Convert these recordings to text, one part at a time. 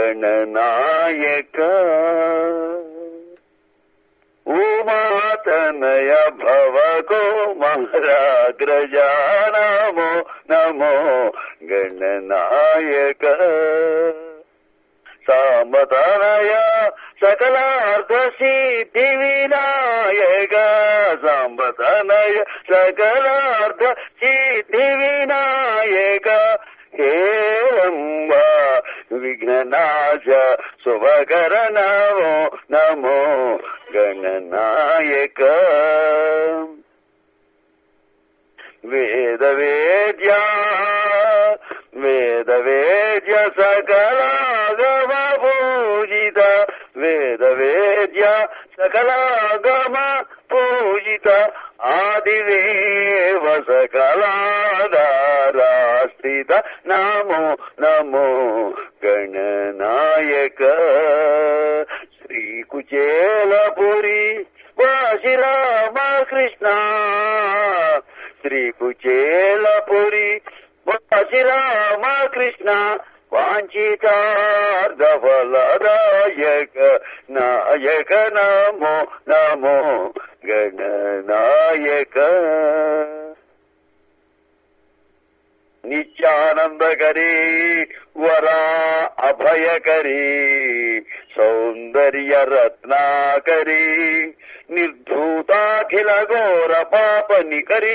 గణనాయక ఉమాతనయ భవకో మహాగ్రజా నమో నమో గణనాయక సాంబతనయ సకలార్థ సిద్ధి వినాయక సాంబతనయ సకలార్థ సిద్ధి వినాయక హేళంబ విఘ్ననాశ శుభకర నమో నమో గణనాయక వేద వేద్య వేద వేద్య సకలాగమ పూజిత వేద వేద్య సకలాగమ పూజిత ఆదిదేవ సకలాధారాస్థిత నమో నమో గణనాయక శ్రీకుచేలపురి వాసి రామకృష్ణ శ్రీకుచేలపురి వాసి రామకృష్ణ వాంఛితార్థఫలదాయక నాయక నమో నమో గణనాయక నిత్యానందకరీ వరా అభయకరీ సౌందర్య రత్నాకరీ నిర్ధూతాఖిల ఘోర పాపనికరీ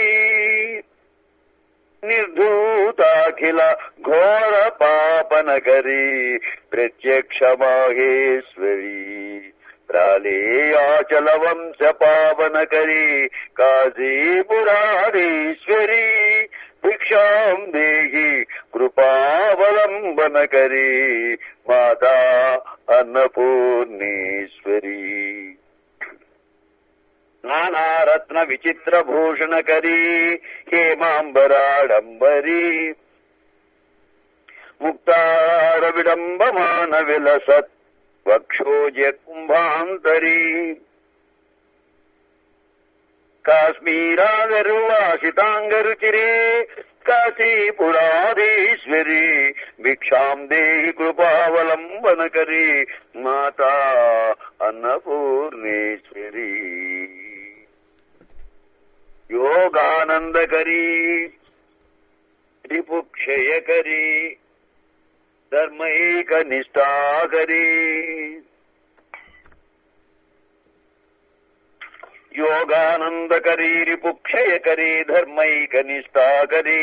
నిర్ధూతాఖిల ఘోర పాపనకరీ ప్రత్యక్ష మాహేశ్వరీ ప్రాళేయాచల వంశ పావనకరీ కాశీపురాధీశ్వరీ భిక్షాం దేహి కృపావలంబనకరీ మాతా అన్నపూర్ణేశ్వరీ నానారత్న విచిత్ర భూషణకరీ హేమాంబరాడంబరీ ముక్తార విడంబమాన విలసత్ వక్షోజ కుంభాంతరీ కాశ్మీరాగరువాసితాంగరుచిరే కాశీపురాధీశ్వరి భిక్షాం దేహి కృపావలంబనకరీ మాతా అన్నపూర్ణేశ్వరి యోగానందకరీ రిపుక్షయకరీ ధర్మైక నిష్ఠాకరీ యోగానందకరీ రిపుక్షయకరీ ధర్మైక నిష్ఠాకరీ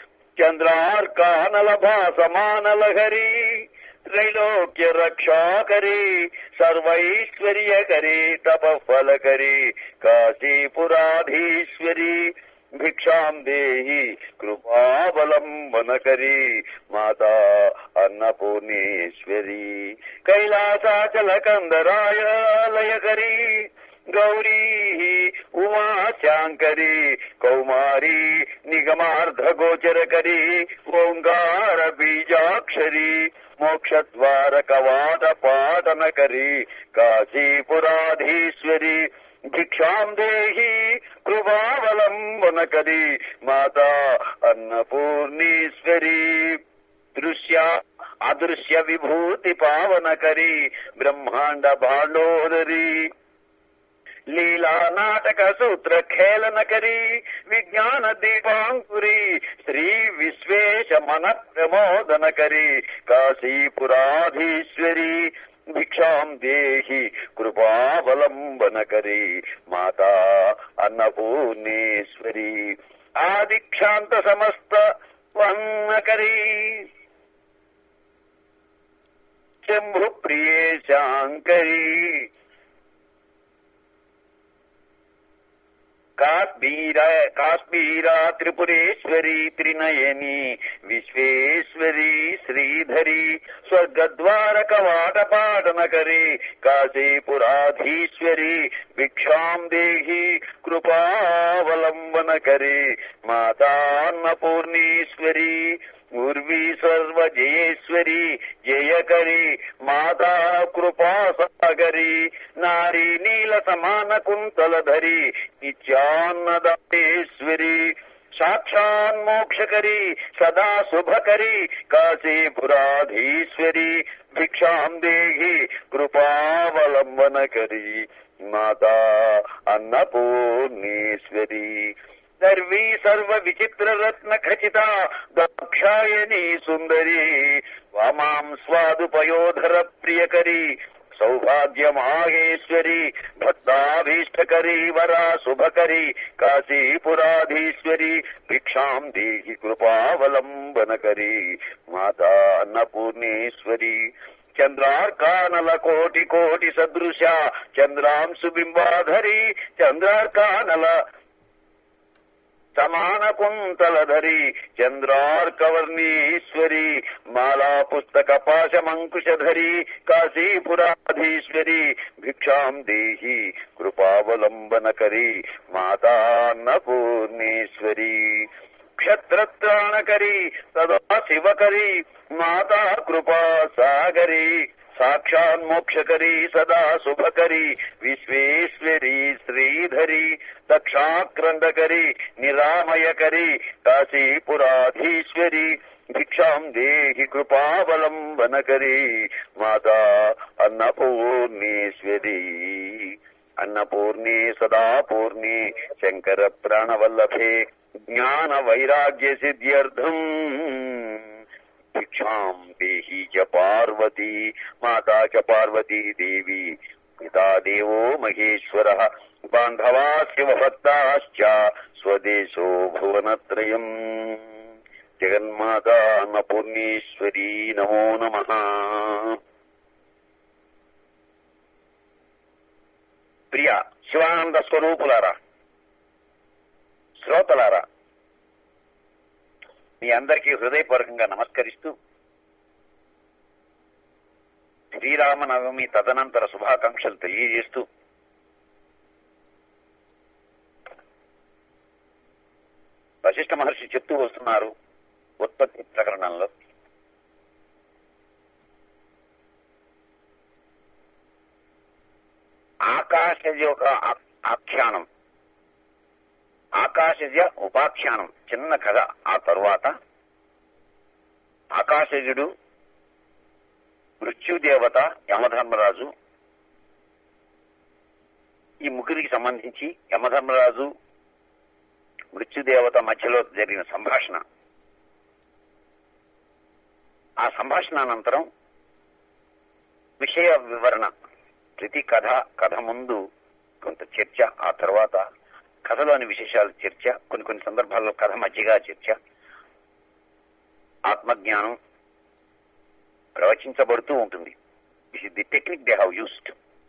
చంద్రార్కానలభాసమానలహరీ త్రైలోక్య రక్షాకరీ సర్వైశ్వర్యకరీ తపఫలకరీ కాశీపురాధీశ్వరీ భిక్షాం దేహి కృపావలంబనకరీ మాతా అన్నపూర్ణేశ్వరీ కైలాసాచల కందరాయాలయకరీ గౌరీ ఉమాశాంకరీ కౌమారీ నిగమార్ధగోచరకరీ ఓంకార బీజాక్షరీ మోక్షద్వార కవాట పాటనకరీ కాశీపురాధీశ్వరీ భిక్షాం దేహి కృపావలంబనకరీ మాతా అన్నపూర్ణీశ్వరీ దృశ్య అదృశ్య విభూతి పావనకరీ బ్రహ్మాండ భాండోదరీ లీలా నాటక సూత్ర ఖేళనకరీ విజ్ఞాన దీపాంకురీ శ్రీ విశ్వేశ మన ప్రమోదనకరీ కాశీపురాధీశ్వరీ భిక్షాం దేహి కృపావలంబనకరీ మాతా అన్నపూర్ణేశ్వరీ ఆదిక్షాంత సమస్త వన్నకరీ శంభు ప్రియే శాంకరీ కాశ్మీర కాశ్మీర త్రిపురేశ్వరి త్రినయని విశ్వేశ్వరి శ్రీధరి స్వర్గద్వార కవాట పాటనకరి కాశీపురాధీశ్వరి భిక్షాం దేహి కృపావలంబనకరి మాతాన్నపూర్ణీశ్వరి ఉర్వీ సర్వజయేశ్వరి జయకరి మాతా కృపా సాగరి నారీ నీల సమాన కుంతలధరి నిత్యాన్నదాతేశ్వరి సాక్షాన్మోక్షకరి సదా శుభకరి కాశీపురాధీశ్వరి భిక్షాం దేహి కృపావలంబనకరి మాతా అన్నపూర్ణేశ్వరి సర్వీ సర్వ విచిత్ర రత్న ఖచిత దాక్షాయణి సుందరి వామాం స్వాదుపయోధర ప్రియకరి సౌభాగ్యమాహేశ్వరి భక్తాభీష్టకరి వరా శుభకరి కాశీపురాధీశ్వరి భిక్షాం దేహి కృపావలంబనకరి మాతా అన్నపూర్ణేశ్వరి చంద్రార్కానల కోటి కోటి సదృశ చంద్రాంశు బింబాధరి చంద్రార్కానల సమాన కుంతలధరి చంద్రార్కవర్ణీశ్వరి మాలా పుస్తక పాశమంకుశధరి కాశీపురాధీశ్వరి భిక్షాం దేహి కృపావలంబనకరి మాతాన్నపూర్ణేశ్వరి క్షత్రత్రాణకరి సదా శివకరి మాతా కృపా సాగరి సాక్షాన్మోక్షకరి సదా శుభకరి విశ్వేశ్వరి శ్రీధరి దక్షాక్రందకరి నిరామయకరి కాశీపురాధీశ్వరి భిక్షాం దేహి కృపావలంబనకరి మాతా అన్నపూర్ణేశ్వరి అన్నపూర్ణే సదా పూర్ణే శంకర ప్రాణవల్లభే జ్ఞాన వైరాగ్య సిద్ధ్యర్థం భిక్షాం దేహి చ పార్వతీ మాతా చ పార్వతీ దేవి పితా దేవో మహేశ్వర బాంధవా శివభక్తాశ్చ స్వదేశో భువనత్రయం జగన్మాతా అన్నపూర్ణేశ్వరీ నమో నమ ప్రియ శివానంద స్వరూపులారా శ్రోతలారా మీ అందరికీ హృదయపూర్వకంగా నమస్కరిస్తూ శ్రీరామనవమి తదనంతర శుభాకాంక్షలు తెలియజేస్తూ వశిష్ఠ మహర్షి చెప్తూ వస్తున్నారు ఉత్పత్తి ప్రకరణంలో ఆకాశజ ఒక ఆఖ్యానం ఆకాశజ ఉపాఖ్యానం చిన్న కథ ఆ తరువాత ఆకాశజుడు మృత్యుదేవత యమధర్మరాజు ఈ ముగ్గురికి సంబంధించి యమధర్మరాజు మృత్యుదేవత మధ్యలో జరిగిన సంభాషణ ఆ సంభాషణ అనంతరం విషయ వివరణ ప్రతి కథ కథ ముందు కొంత చర్చ ఆ తర్వాత కథలోని విశేషాలు చర్చ కొన్ని కొన్ని సందర్భాల్లో కథ మధ్యగా చర్చ ఆత్మజ్ఞానం ప్రవచించబడుతూ ఉంటుంది this is the technique they have used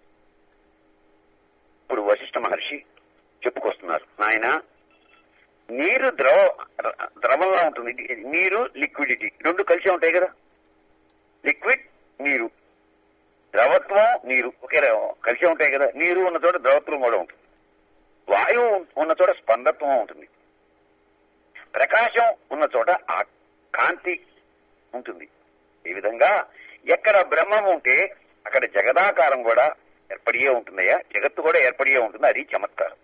ఇప్పుడు వశిష్ఠ మహర్షి చెప్పుకొస్తున్నారు నాయన నీరు ద్రవ ద్రవంలా ఉంటుంది నీరు లిక్విడిటీ రెండు కలిసే ఉంటాయి కదా లిక్విడ్ నీరు ద్రవత్వం నీరు ఒకే కలిసే ఉంటాయి కదా నీరు ఉన్న చోట ద్రవత్వం కూడా ఉంటుంది వాయువు ఉన్న చోట స్పందత్వం ఉంటుంది ప్రకాశం ఉన్న చోట ఆ కాంతి ఉంటుంది ఈ విధంగా ఎక్కడ బ్రహ్మం ఉంటే అక్కడ జగదాకారం కూడా ఏర్పడియే ఉంటుందయ్యా జగత్తు కూడా ఏర్పడియే ఉంటుంది అది చమత్కారం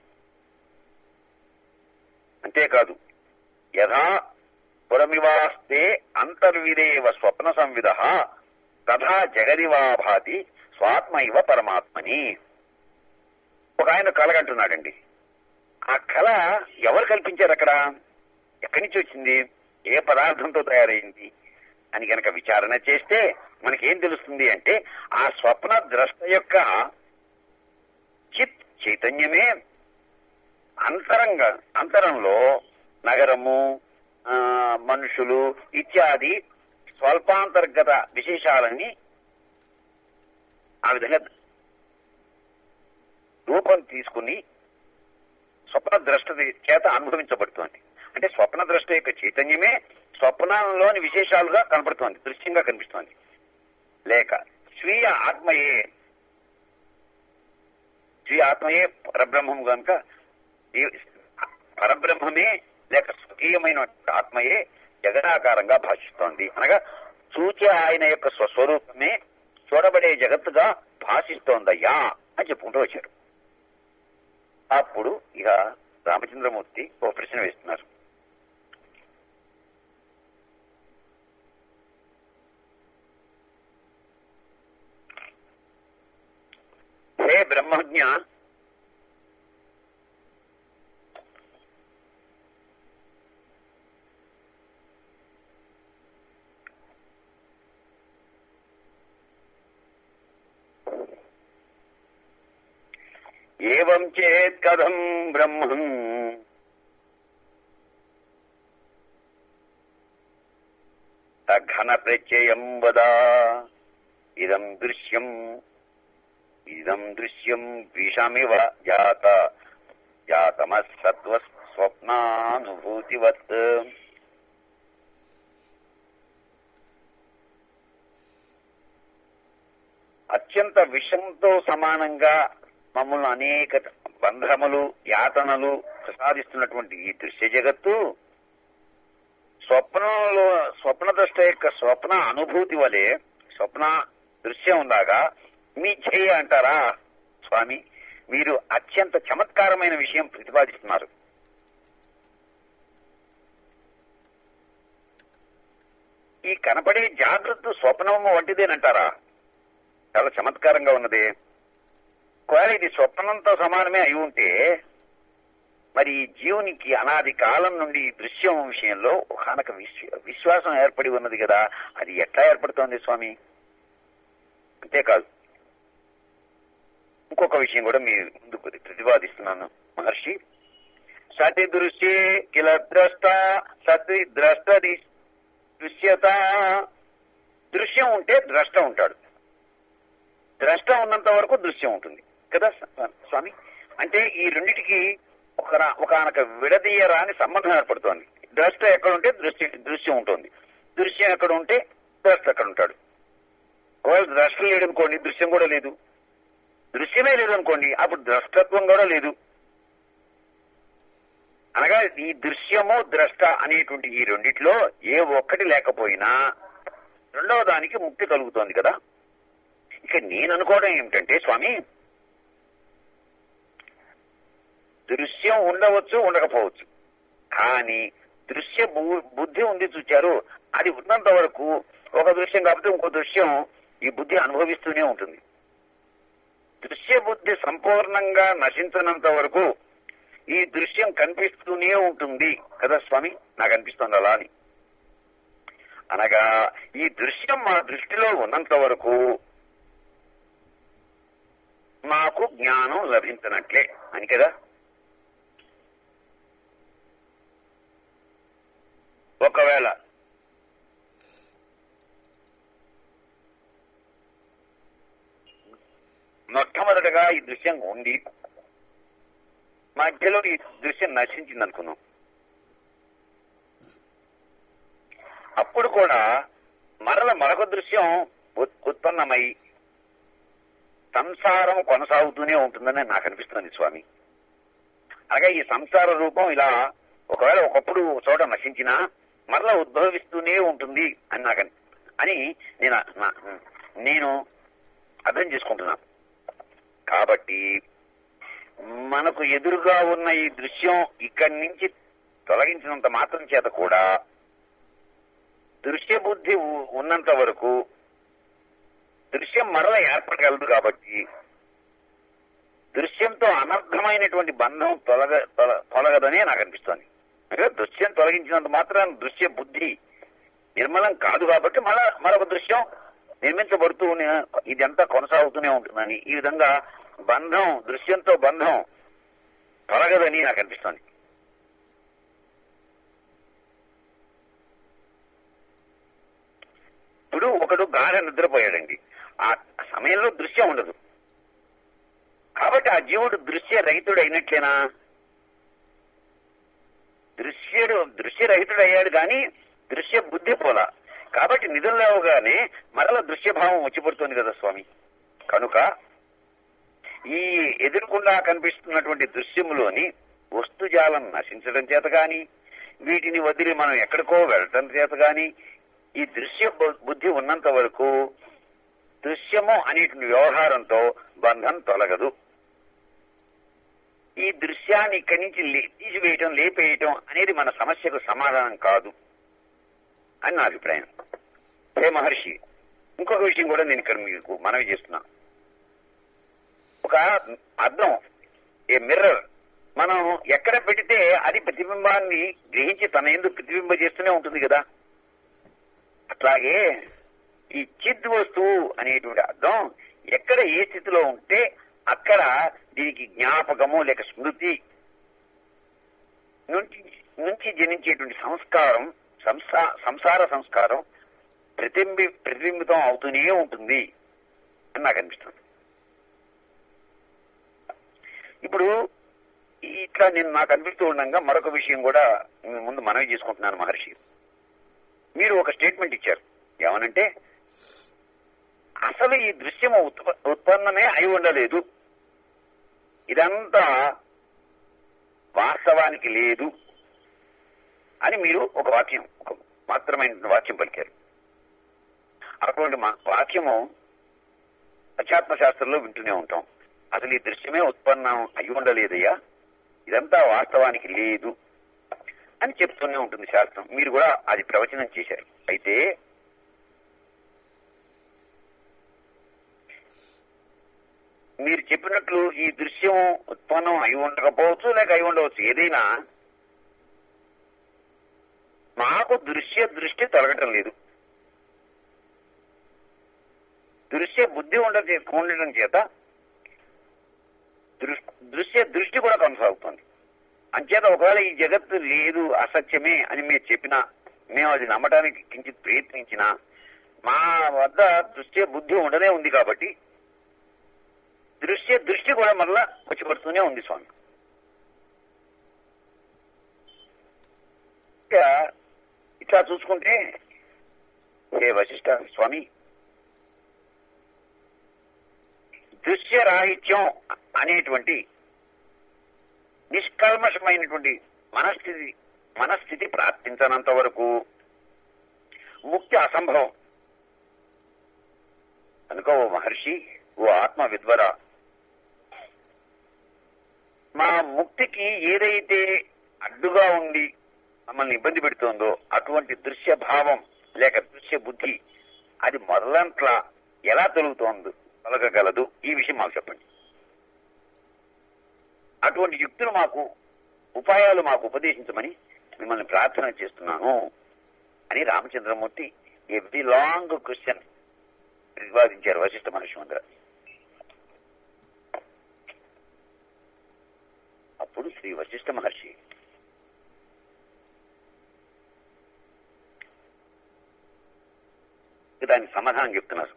అంతేకాదు యథా పురమివాస్తే అంతర్విదేవ స్వప్న సంవిధ తథా జగదివా భాతి స్వాత్మ ఇవ పరమాత్మని ఒక ఆయన కలగంటున్నాడండి ఆ కళ ఎవరు కల్పించారు అక్కడ ఎక్కడి నుంచి వచ్చింది ఏ పదార్థంతో తయారైంది అని గనక విచారణ చేస్తే మనకేం తెలుస్తుంది అంటే ఆ స్వప్న ద్రష్ట యొక్క చిత్ చైతన్యమే అంతరంగ అంతరంలో నగరము ఆ, మనుషులు ఇత్యాది స్వల్పాంతర్గత విశేషాలన్నీ ఆ విధంగా రూపం తీసుకుని స్వప్న ద్రష్ట చేత అనుభవించబడుతోంది అంటే స్వప్న ద్రష్ట యొక్క చైతన్యమే స్వప్నంలోని విశేషాలుగా కనపడుతోంది దృశ్యంగా కనిపిస్తోంది లేక స్వీయ ఆత్మయే స్వీయ ఆత్మయే పరబ్రహ్మం కనుక ఈ పరబ్రహ్మమే లేక స్వకీయమైన ఆత్మయే జగదాకారంగా భాషిస్తోంది అనగా చూచే ఆయన యొక్క స్వస్వరూపమే చూడబడే జగత్తుగా భాషిస్తోందయ్యా అని చెప్పుకుంటూ వచ్చారు అప్పుడు ఇక రామచంద్రమూర్తి ఓ ప్రశ్న వేస్తున్నారు ఆజ్ఞ ఏం చేత్ కథం బ్రహ్మం ఘన ప్రత్యయం వదా ఇదం దృశ్యం ఇదం దృశ్యం విషమివ జాత జాతమసత్వ స్వప్నానుభూతివత్ అత్యంత విషంతో సమానంగా మమ్మల్ని అనేక బంధములు యాతనలు ప్రసాదిస్తున్నటువంటి ఈ దృశ్య జగత్తు స్వప్నంలో స్వప్న దృష్ట యొక్క స్వప్న అనుభూతి వలె స్వప్న దృశ్యం ఉందాగా మీ చేయ అంటారా స్వామి మీరు అత్యంత చమత్కారమైన విషయం ప్రతిపాదిస్తున్నారు ఈ కనపడే జాగ్రత్త స్వప్నము వంటిదేనంటారా చాలా చమత్కారంగా ఉన్నది ఒకవేళ ఇది స్వప్నంతో సమానమే అయి ఉంటే మరి ఈ జీవునికి అనాది కాలం నుండి ఈ దృశ్యం విషయంలో ఒకనొక విశ్వ విశ్వాసం ఏర్పడి ఉన్నది కదా అది ఎట్లా ఏర్పడుతోంది స్వామి అంతేకాదు ఇంకొక విషయం కూడా మీ ముందుకు ప్రతిపాదిస్తున్నాను మహర్షి సతి దృశ్యే కిల ద్రష్ట సతి ద్రష్ట దృశ్యత దృశ్యం ఉంటే ద్రష్ట ఉంటాడు ద్రష్ట ఉన్నంత వరకు దృశ్యం ఉంటుంది కదా స్వామి అంటే ఈ రెండిటికి ఒక ఒకనొక విడదీయరాని సంబంధం ఏర్పడుతోంది ద్రష్ట ఎక్కడ ఉంటే దృశ్య దృశ్యం ఉంటుంది దృశ్యం ఎక్కడ ఉంటే ద్రష్ట ఎక్కడ ఉంటాడు ఒకవేళ ద్రష్ట లేదనుకోండి దృశ్యం కూడా లేదు దృశ్యమే లేదనుకోండి అప్పుడు ద్రష్టత్వం కూడా లేదు అనగా ఈ దృశ్యము ద్రష్ట అనేటువంటి ఈ రెండిట్లో ఏ ఒక్కటి లేకపోయినా రెండవ దానికి ముక్తి కలుగుతోంది కదా ఇక నేను అనుకోవడం ఏమిటంటే స్వామి దృశ్యం ఉండవచ్చు ఉండకపోవచ్చు కానీ దృశ్య బుద్ధి ఉంది చూచారు అది ఉన్నంత వరకు ఒక దృశ్యం కాకపోతే ఇంకో దృశ్యం ఈ బుద్ధి అనుభవిస్తూనే ఉంటుంది దృశ్య బుద్ధి సంపూర్ణంగా నశించినంత వరకు ఈ దృశ్యం కనిపిస్తూనే ఉంటుంది కదా స్వామి నాకు అనిపిస్తుంది అలా అని అనగా ఈ దృశ్యం మా దృష్టిలో ఉన్నంత వరకు మాకు జ్ఞానం లభించినట్లే అని కదా ఒకవేళ మొట్టమొదటగా ఈ దృశ్యం ఉండి మధ్యలో ఈ దృశ్యం నశించింది అనుకున్నాం అప్పుడు కూడా మరల మరొక దృశ్యం ఉత్పన్నమై సంసారం కొనసాగుతూనే ఉంటుందని నాకు అనిపిస్తుంది స్వామి అనగా ఈ సంసార రూపం ఇలా ఒకవేళ ఒకప్పుడు చోట నశించినా మరలా ఉద్భవిస్తూనే ఉంటుంది అని నాకు అని నేను నేను అర్థం చేసుకుంటున్నాను కాబట్టి మనకు ఎదురుగా ఉన్న ఈ దృశ్యం ఇక్కడి నుంచి తొలగించినంత మాత్రం చేత కూడా దృశ్య బుద్ధి ఉన్నంత వరకు దృశ్యం మరల ఏర్పడగలదు కాబట్టి దృశ్యంతో అనర్థమైనటువంటి బంధం తొలగ తొలగదనే నాకు అనిపిస్తోంది అంటే దృశ్యం తొలగించినంత మాత్రం దృశ్య బుద్ధి నిర్మలం కాదు కాబట్టి మళ్ళా మరొక దృశ్యం నిర్మించబడుతూ ఇదంతా కొనసాగుతూనే ఉంటుందని ఈ విధంగా బంధం దృశ్యంతో బంధం తొలగదని నాకు అనిపిస్తోంది ఇప్పుడు ఒకడు గాఢ నిద్రపోయాడండి ఆ సమయంలో దృశ్యం ఉండదు కాబట్టి ఆ జీవుడు దృశ్య రహితుడు అయినట్లేనా దృశ్యుడు దృశ్యరహితుడు అయ్యాడు కానీ దృశ్య బుద్ధి పోలా కాబట్టి నిధుల్లోగానే మరల దృశ్యభావం వచ్చిపడుతుంది కదా స్వామి కనుక ఈ ఎదురుకుండా కనిపిస్తున్నటువంటి దృశ్యములోని వస్తుజాలం నశించడం చేత గాని వీటిని వదిలి మనం ఎక్కడికో వెళ్ళటం చేత గాని ఈ దృశ్య బుద్ధి ఉన్నంత వరకు దృశ్యము అనేటువంటి వ్యవహారంతో బంధం తొలగదు ఈ దృశ్యాన్ని ఇక్కడి నుంచి తీసివేయటం లేపేయటం అనేది మన సమస్యకు సమాధానం కాదు అని నా అభిప్రాయం హే మహర్షి ఇంకొక విషయం కూడా నేను ఇక్కడ మీకు మనవి చేస్తున్నా ఒక అద్దం ఏ మిర్రర్ మనం ఎక్కడ పెడితే అది ప్రతిబింబాన్ని గ్రహించి తన ఎందుకు ప్రతిబింబ చేస్తూనే ఉంటుంది కదా అట్లాగే ఈ చిద్ వస్తువు అనేటువంటి అర్థం ఎక్కడ ఏ స్థితిలో ఉంటే అక్కడ దీనికి జ్ఞాపకము లేక స్మృతి నుంచి నుంచి జనించేటువంటి సంస్కారం సంసా సంసార సంస్కారం ప్రతిబింబి ప్రతిబింబితం అవుతూనే ఉంటుంది అని నాకు అనిపిస్తుంది ఇప్పుడు ఇట్లా నేను నాకు అనిపిస్తూ ఉండగా మరొక విషయం కూడా మీ ముందు మనవి చేసుకుంటున్నాను మహర్షి మీరు ఒక స్టేట్మెంట్ ఇచ్చారు ఏమనంటే అసలు ఈ దృశ్యము ఉత్ప- ఉత్పన్నమే అయి ఉండలేదు ఇదంతా వాస్తవానికి లేదు అని మీరు ఒక వాక్యం ఒక మాత్రమైన వాక్యం పలికారు అటువంటి మా వాక్యము అధ్యాత్మ శాస్త్రంలో వింటూనే ఉంటాం అసలు ఈ దృశ్యమే ఉత్పన్నం అయి ఉండలేదయ్యా ఇదంతా వాస్తవానికి లేదు అని చెప్తూనే ఉంటుంది శాస్త్రం మీరు కూడా అది ప్రవచనం చేశారు అయితే మీరు చెప్పినట్లు ఈ దృశ్యం ఉత్పన్నం అయి ఉండకపోవచ్చు లేక అయి ఉండవచ్చు ఏదైనా మాకు దృశ్య దృష్టి తొలగటం లేదు దృశ్య బుద్ధి ఉండ ఉండటం చేత దృష్- దృశ్య దృష్టి కూడా కొనసాగుతుంది అంచేత ఒకవేళ ఈ జగత్తు లేదు అసత్యమే అని మీరు చెప్పినా మేము అది నమ్మడానికి కించిత్ ప్రయత్నించినా మా వద్ద దృశ్య బుద్ధి ఉండనే ఉంది కాబట్టి దృశ్య దృష్టి కూడా మరలా వచ్చి పడుతూనే ఉంది స్వామి ఇక ఇట్లా చూసుకుంటే హే వశిష్ఠ స్వామి దృశ్య రాహిత్యం అనేటువంటి నిష్కల్మషమైనటువంటి మనస్థితి మనస్థితి ప్రాప్తించనంత వరకు ముక్తి అసంభవం అనుకో ఓ మహర్షి ఓ ఆత్మ విద్వర మా ముక్తికి ఏదైతే అడ్డుగా ఉండి మమ్మల్ని ఇబ్బంది పెడుతోందో అటువంటి దృశ్య భావం లేక దృశ్య బుద్ధి అది మొదలంట్లా ఎలా తొలుగుతోంది తొలగగలదు ఈ విషయం మాకు చెప్పండి అటువంటి యుక్తులు మాకు ఉపాయాలు మాకు ఉపదేశించమని మిమ్మల్ని ప్రార్థన చేస్తున్నాను అని Ramachandramurthy a very long question ప్రతిపాదించారు వశిష్ఠ మహర్షి ముందర అప్పుడు శ్రీ వశిష్ఠ మహర్షి దానికి సమాధానం చెప్తున్నారు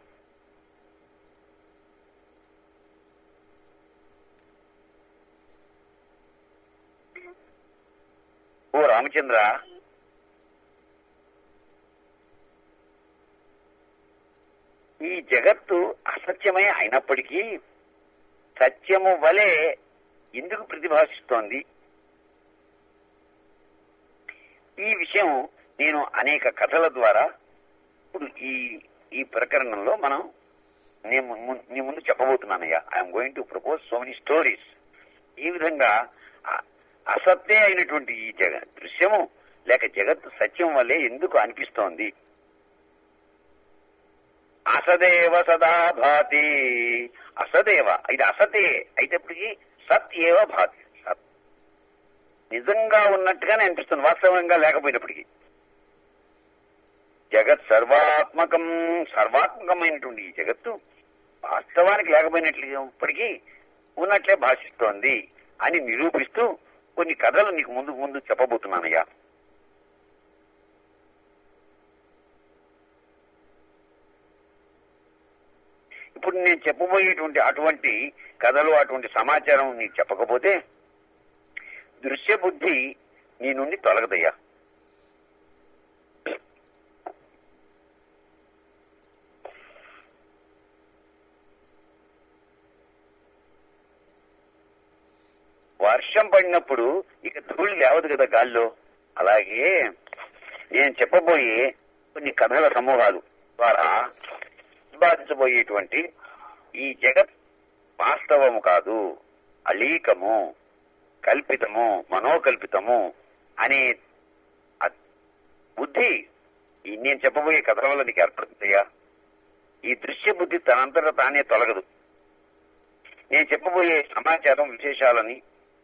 ఓ రామచంద్ర ఈ జగత్తు అసత్యమే అయినప్పటికీ సత్యము వలె ఎందుకు ప్రతిభాసిస్తోంది ఈ విషయం నేను అనేక కథల ద్వారా ఇప్పుడు ఈ ఈ ప్రకరణంలో మనం నేను ము- నీ ముందు చెప్పబోతున్నానయ్యా I'm going to propose so many stories ఈ విధంగా అ- అసత్తే అయినటువంటి ఈ జగ దృశ్యము లేక జగత్తు సత్యం వల్లే ఎందుకు అనిపిస్తోంది అసదేవ సదా భాతి అసదేవ ఇది అసతే అయినప్పటికీ సత్ ఏవ భాతి సత్ నిజంగా ఉన్నట్టుగానే అనిపిస్తుంది వాస్తవంగా లేకపోయినప్పటికీ జగత్ సర్వాత్మకం సర్వాత్మకమైనటువంటి ఈ జగత్తు వాస్తవానికి లేకపోయినట్లప్పటికీ ఉన్నట్లే భాషిస్తోంది అని నిరూపిస్తూ కొన్ని కథలు నీకు ముందు ముందు చెప్పబోతున్నానయ్యా ఇప్పుడు నేను చెప్పబోయేటువంటి అటువంటి కథలు అటువంటి సమాచారం నీకు చెప్పకపోతే దృశ్య బుద్ధి నీ నుండి తొలగదయ్యా వర్షం పడినప్పుడు ఇక ధూళి లేవదు కదా గాల్లో అలాగే నేను చెప్పబోయే కొన్ని కథల సమూహాలు ద్వారా బాధించబోయేటువంటి ఈ జగత్ వాస్తవము కాదు అలీకము కల్పితము మనోకల్పితము అనే అ- బుద్ధి ఈ నేను చెప్పబోయే కథల వల్ల నీకు ఏర్పడుతుందయ్యా ఈ దృశ్య బుద్ధి తనంతట తానే తొలగదు నేను చెప్పబోయే సమాచారం విశేషాలని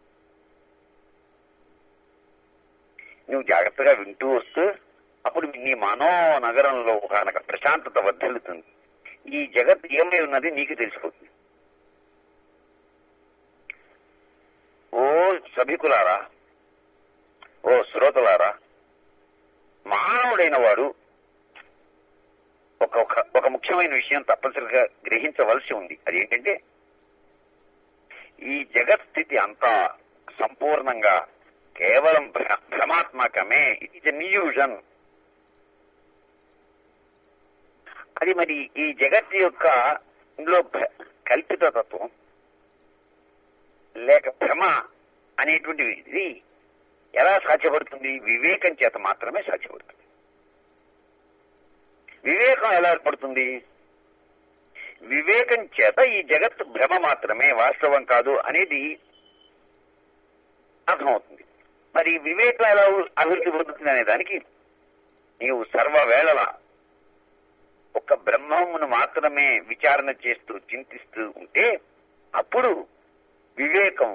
నువ్వు జాగ్రత్తగా వింటూ వస్తూ అప్పుడు నీ మనో నగరంలో ఒక ప్రశాంతత వర్ధిల్లుతుంది ఈ జగత్ ఏమై ఉన్నది నీకు తెలిసిపోతుంది ఓ సభికులారా ఓ శ్రోతలారా మానవుడైన వాడు ఒక ఒక- ఒక ముఖ్యమైన విషయం తప్పనిసరిగా గ్రహించవలసి ఉంది అదేంటంటే ఈ జగత్ స్థితి అంతా సంపూర్ణంగా కేవలం భ్ర- భ్రమాత్మకమే ఇట్ ఇస్ న్యూజన్ అది మరి ఈ జగత్ యొక్క ఇందులో భ్ర- కల్పిత తత్వం లేక భ్రమ అనేటువంటిది ఎలా సాధ్యపడుతుంది వివేకం చేత మాత్రమే సాధ్యపడుతుంది వివేకం ఎలా ఏర్పడుతుంది వివేకం చేత ఈ జగత్ భ్రమ మాత్రమే వాస్తవం కాదు అనేది అర్థమవుతుంది మరి వివేకం ఎలా అభివృద్ధి పొందుతుంది అనే దానికి నీవు సర్వవేళలా ఒక బ్రహ్మమును మాత్రమే విచారణ చేస్తూ చింతిస్తూ ఉంటే అప్పుడు వివేకం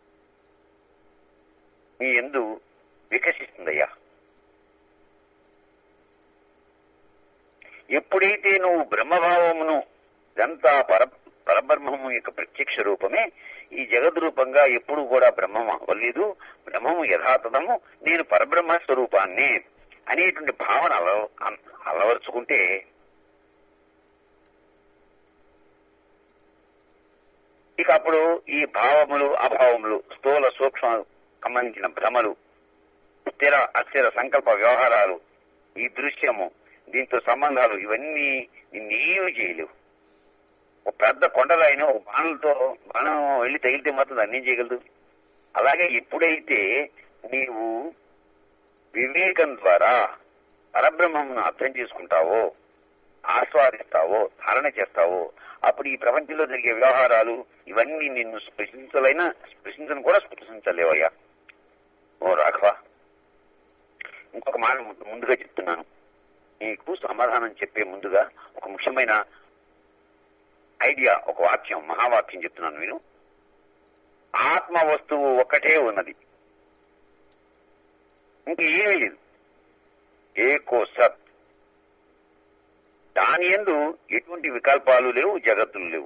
నీ ఎందు వికసిస్తుందయ్యా ఎప్పుడైతే నువ్వు బ్రహ్మభావమును ఇదంతా పర పరబ్రహ్మము యొక్క ప్రత్యక్ష రూపమే ఈ జగద్ రూపంగా ఎప్పుడు కూడా బ్రహ్మము అవ్వలేదు బ్రహ్మము యథాతథము నేను పరబ్రహ్మ స్వరూపాన్ని అనేటువంటి భావన అల అలవరుచుకుంటే ఇక అప్పుడు ఈ భావములు అభావములు స్థూల సూక్ష్మ సంబంధించిన భ్రమలు స్థిర అస్థిర సంకల్ప వ్యవహారాలు ఈ దృశ్యము దీంతో సంబంధాలు ఇవన్నీ నిన్నేమి చేయలేవు ఒక పెద్ద కొండలైన ఒక బాణలతో బాణం వెళ్ళి తగిలితే మాత్రం దాన్ని ఏం చేయగలదు అలాగే ఎప్పుడైతే నీవు వివేకం ద్వారా పరబ్రహ్మమును అర్థం చేసుకుంటావో ఆస్వాదిస్తావో ధారణ చేస్తావో అప్పుడు ఈ ప్రపంచంలో జరిగే వ్యవహారాలు ఇవన్నీ నిన్ను స్పృశించలైనా స్పృశించను కూడా స్పృశించలేవయ్యా ఓ రాఘవ ఇంకొక మాట ము- ముందుగా చెప్తున్నాను నీకు సమాధానం చెప్పే ముందుగా ఒక ముఖ్యమైన ఐడియా ఒక వాక్యం మహావాక్యం చెప్తున్నాను నేను ఆత్మ వస్తువు ఒక్కటే ఉన్నది ఇంక ఏమీ లేదు ఏకో సత్ దాని ఎందు ఎటువంటి వికల్పాలు లేవు జగత్తులు లేవు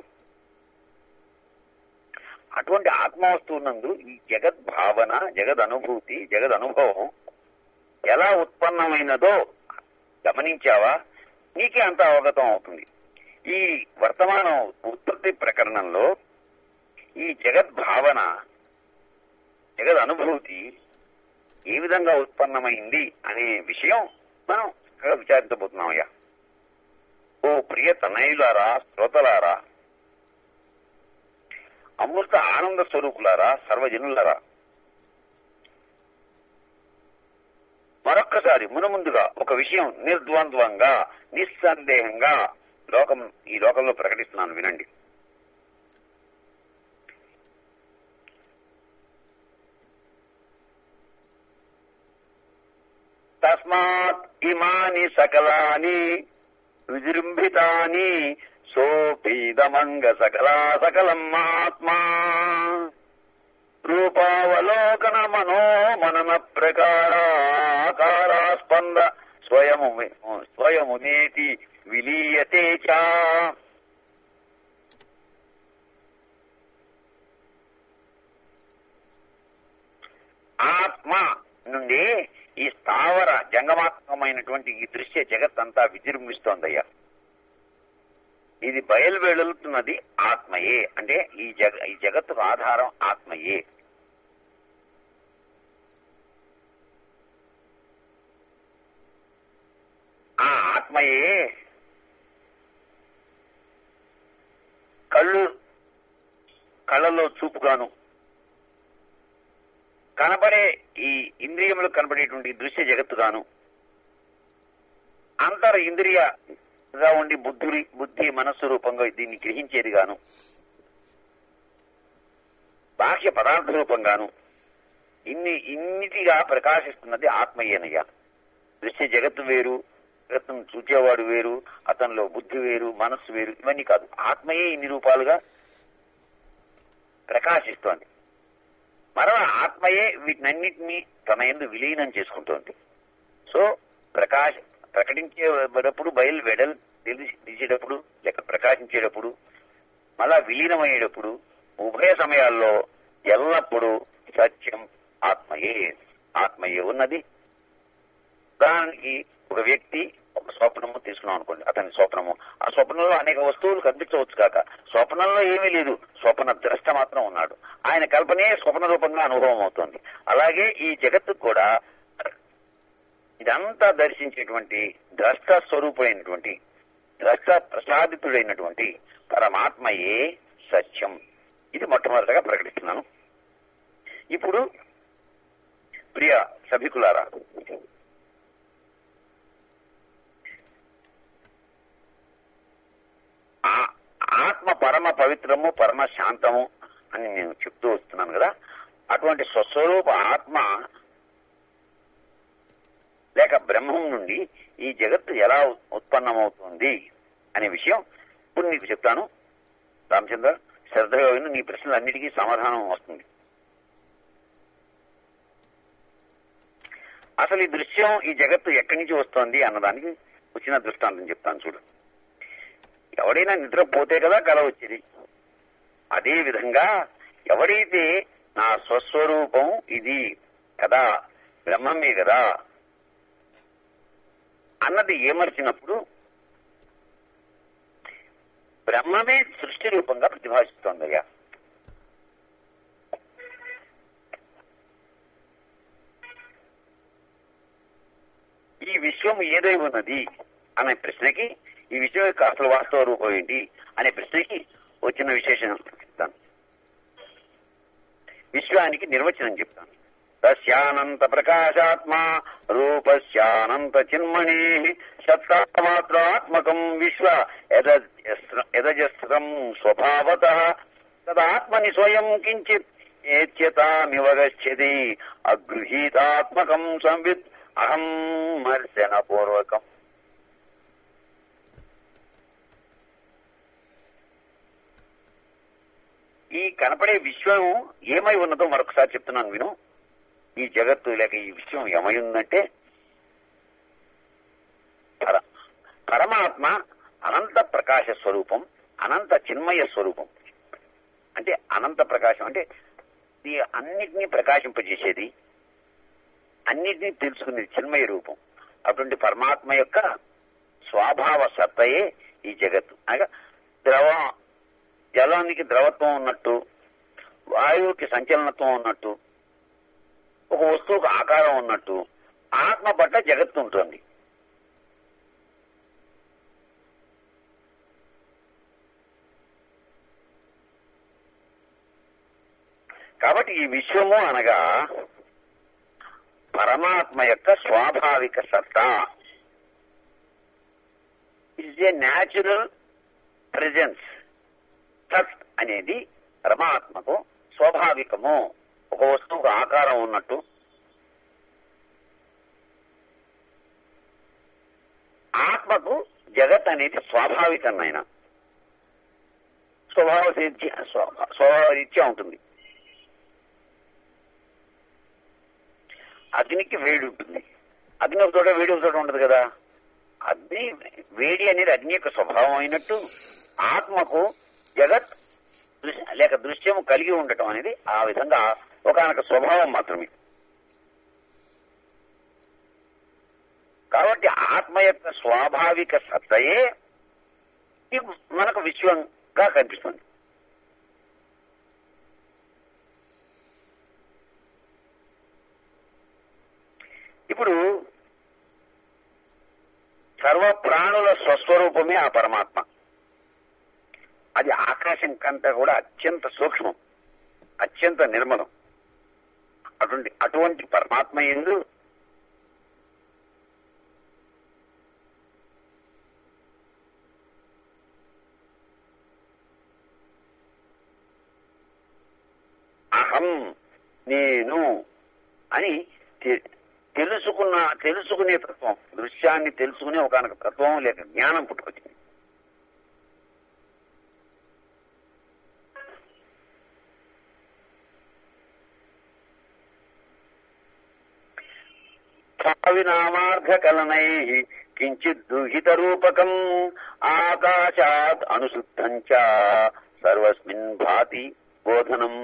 అటువంటి ఆత్మవస్తువు నందు ఈ జగత్ భావన జగద్ అనుభూతి జగద్ అనుభవం ఎలా ఉత్పన్నమైనదో గమనించావా నీకే అంత అవగతం అవుతుంది ఈ వర్తమాన ఉత్పత్తి ప్రకరణంలో ఈ జగద్ భావన జగద్ అనుభూతి ఏ విధంగా ఉత్పన్నమైంది అనే విషయం మనం చక్కగా విచారించబోతున్నామయ్యా ఓ ప్రియ తనయులారా శ్రోతలారా అమృత ఆనంద స్వరూపులారా సర్వజనులారా మరొక్కసారి మునుముందుగా ఒక విషయం నిర్ద్వంద్వంగా నిస్సందేహంగా లోకం ఈ లోకంలో ప్రకటిస్తున్నాను వినండి తస్మాత్ ఇమాని సకలాని విజృంభితాని సోపీదమంగ సకలా సకలం ఆత్మా రూపావలోకన మనో మనన ప్రకారాకారాస్పంద స్వయము స్వయము నేతి విలీయతే చా ఆత్మ నుండి ఈ స్థావర జంగమాత్మకమైనటువంటి ఈ దృశ్య జగత్ అంతా విజృంభిస్తోందయ్యా ఇది బయలువెళుతున్నది ఆత్మయే అంటే ఈ జగ ఈ జగత్తుకు ఆధారం ఆత్మయే ఆ ఆత్మయే కళ్ళు కళ్ళలో చూపుగాను కనబడే ఈ ఇంద్రియములు కనబడేటువంటి దృశ్య జగత్తుగాను అంతర ఇంద్రియగా ఉండి బుద్ధి బుద్ధి మనస్సు రూపంగా దీన్ని గ్రహించేది గాను బాహ్య పదార్థ రూపంగాను ఇన్ని ఇన్నిటిగా ప్రకాశిస్తున్నది ఆత్మయ్యనయ్య దృశ్య జగత్తు వేరు జగత్తును చూచేవాడు వేరు అతనిలో బుద్ధి వేరు మనస్సు వేరు ఇవన్నీ కాదు ఆత్మయే ఇన్ని రూపాలుగా ప్రకాశిస్తోంది మరల ఆత్మయే వీటినన్నిటినీ తన ఎందు విలీనం చేసుకుంటోంది సో ప్రకాశ ప్రకటించేటప్పుడు బయలు వెడల్ తెలిసి తీసేటప్పుడు లేక ప్రకాశించేటప్పుడు మళ్ళా విలీనమయ్యేటప్పుడు ఉభయ సమయాల్లో ఎల్లప్పుడూ సత్యం ఆత్మయే ఆత్మయే ఉన్నది దానికి ఒక వ్యక్తి ఒక స్వప్నము తీసుకున్నాం అనుకోండి అతని స్వప్నము ఆ స్వప్నంలో అనేక వస్తువులు కనిపించవచ్చు కాక స్వప్నంలో ఏమీ లేదు స్వప్న ద్రష్ట మాత్రం ఉన్నాడు ఆయన కల్పనే స్వప్న రూపంగా అనుభవం అవుతుంది అలాగే ఈ జగత్తు కూడా ఇదంతా దర్శించేటువంటి ద్రష్ట స్వరూపుడైనటువంటి ద్రష్ట ప్రసాదితుడైనటువంటి పరమాత్మయే సత్యం ఇది మొట్టమొదటిగా ప్రకటిస్తున్నాను ఇప్పుడు ప్రియ సభికులారా ఆ- ఆత్మ పరమ పవిత్రము పరమ శాంతము అని నేను చెప్తూ వస్తున్నాను కదా అటువంటి స్వస్వరూప ఆత్మ లేక బ్రహ్మం నుండి ఈ జగత్తు ఎలా ఉత్పన్నమవుతుంది అనే విషయం ఇప్పుడు నీకు చెప్తాను రామచంద్ర శ్రద్ధగా విను నీ ప్రశ్నలన్నిటికీ సమాధానం వస్తుంది అసలు ఈ దృశ్యం ఈ జగత్తు ఎక్కడి నుంచి వస్తోంది అన్నదానికి వచ్చిన దృష్టాంతం చెప్తాను చూడు ఎవడైనా నిద్రపోతే కదా కల వచ్చేది అదే విధంగా ఎవడైతే నా స్వస్వరూపం ఇది కదా బ్రహ్మమే కదా అన్నది ఏమర్చినప్పుడు బ్రహ్మమే సృష్టి రూపంగా ప్రతిభాసిస్తోందయ్యా ఈ విశ్వం ఏదై ఉన్నది అనే ప్రశ్నకి ఈ విశ్వం యొక్క అసలు వాస్తవ రూపం ఏంటి అనే ప్రశ్నకి వచ్చిన విశేషణం చెప్తాను విశ్వానికి నిర్వచనం చెప్తాను తస్యానంత ప్రకాశాత్మ రూపస్యానంత చిన్మణి సత్తామాత్రాత్మకం విశ్వ యదజస్రం స్వభావత తదాత్మని స్వయం కించిత్ ఏత్యతామివ గచ్చతి అగృహీతాత్మకం సంవిత్ అహం మర్శన పూర్వకం ఈ కనపడే విశ్వం ఏమై ఉన్నదో మరొకసారి చెప్తున్నాను విను ఈ జగత్తు లేక ఈ విశ్వం ఏమై ఉందంటే పర పరమాత్మ అనంత ప్రకాశ స్వరూపం అనంత చిన్మయ స్వరూపం అంటే అనంత ప్రకాశం అంటే ఈ అన్నిటినీ ప్రకాశింపజేసేది అన్నిటినీ తెలుసుకునేది చిన్మయ రూపం అటువంటి పరమాత్మ యొక్క స్వభావ సత్తయే ఈ జగత్తు అనగా ద్రవం జలానికి ద్రవత్వం ఉన్నట్టు వాయువుకి సంచలనత్వం ఉన్నట్టు ఒక వస్తువుకు ఆకారం ఉన్నట్టు ఆత్మ పట్ల జగత్తు ఉంటుంది కాబట్టి ఈ విశ్వము అనగా పరమాత్మ యొక్క స్వాభావిక సత్తా ఇస్ ఏ న్యాచురల్ ప్రెజెన్స్ సత్ అనేది పరమాత్మకు స్వాభావికము ఒక వస్తువుకు ఆకారం ఉన్నట్టు ఆత్మకు జగత్ అనేది స్వాభావికమైన స్వభావ స్వభావ రీత్యా ఉంటుంది అగ్నికి వేడి ఉంటుంది అగ్ని ఒక చోట వేడి ఒక చోట ఉండదు కదా అగ్ని వేడి అనేది అగ్ని యొక్క స్వభావం అయినట్టు ఆత్మకు జగత్ దృశ్య లేక దృశ్యము కలిగి ఉండటం అనేది ఆ విధంగా ఒకనొక స్వభావం మాత్రమే కాబట్టి ఆత్మ యొక్క స్వాభావిక సత్తయే ఈ మనకు విశ్వంగా కనిపిస్తుంది ఇప్పుడు సర్వ ప్రాణుల స్వస్వరూపమే ఆ పరమాత్మ అది ఆకాశం కంటే కూడా అత్యంత సూక్ష్మం అత్యంత నిర్మలం అటువంటి అటువంటి పరమాత్మ ఎందు అహం నేను అని తె- తెలుసుకున్న తెలుసుకునే తత్వం దృశ్యాన్ని తెలుసుకునే ఒకనొక తత్వం లేక జ్ఞానం పుట్టుకొచ్చింది భావినామార్ఘ కలనై కించిత్ దుహిత రూపకం ఆకాశాత్ అనుశుద్ధం చ సర్వస్మిన్ భాతి బోధనం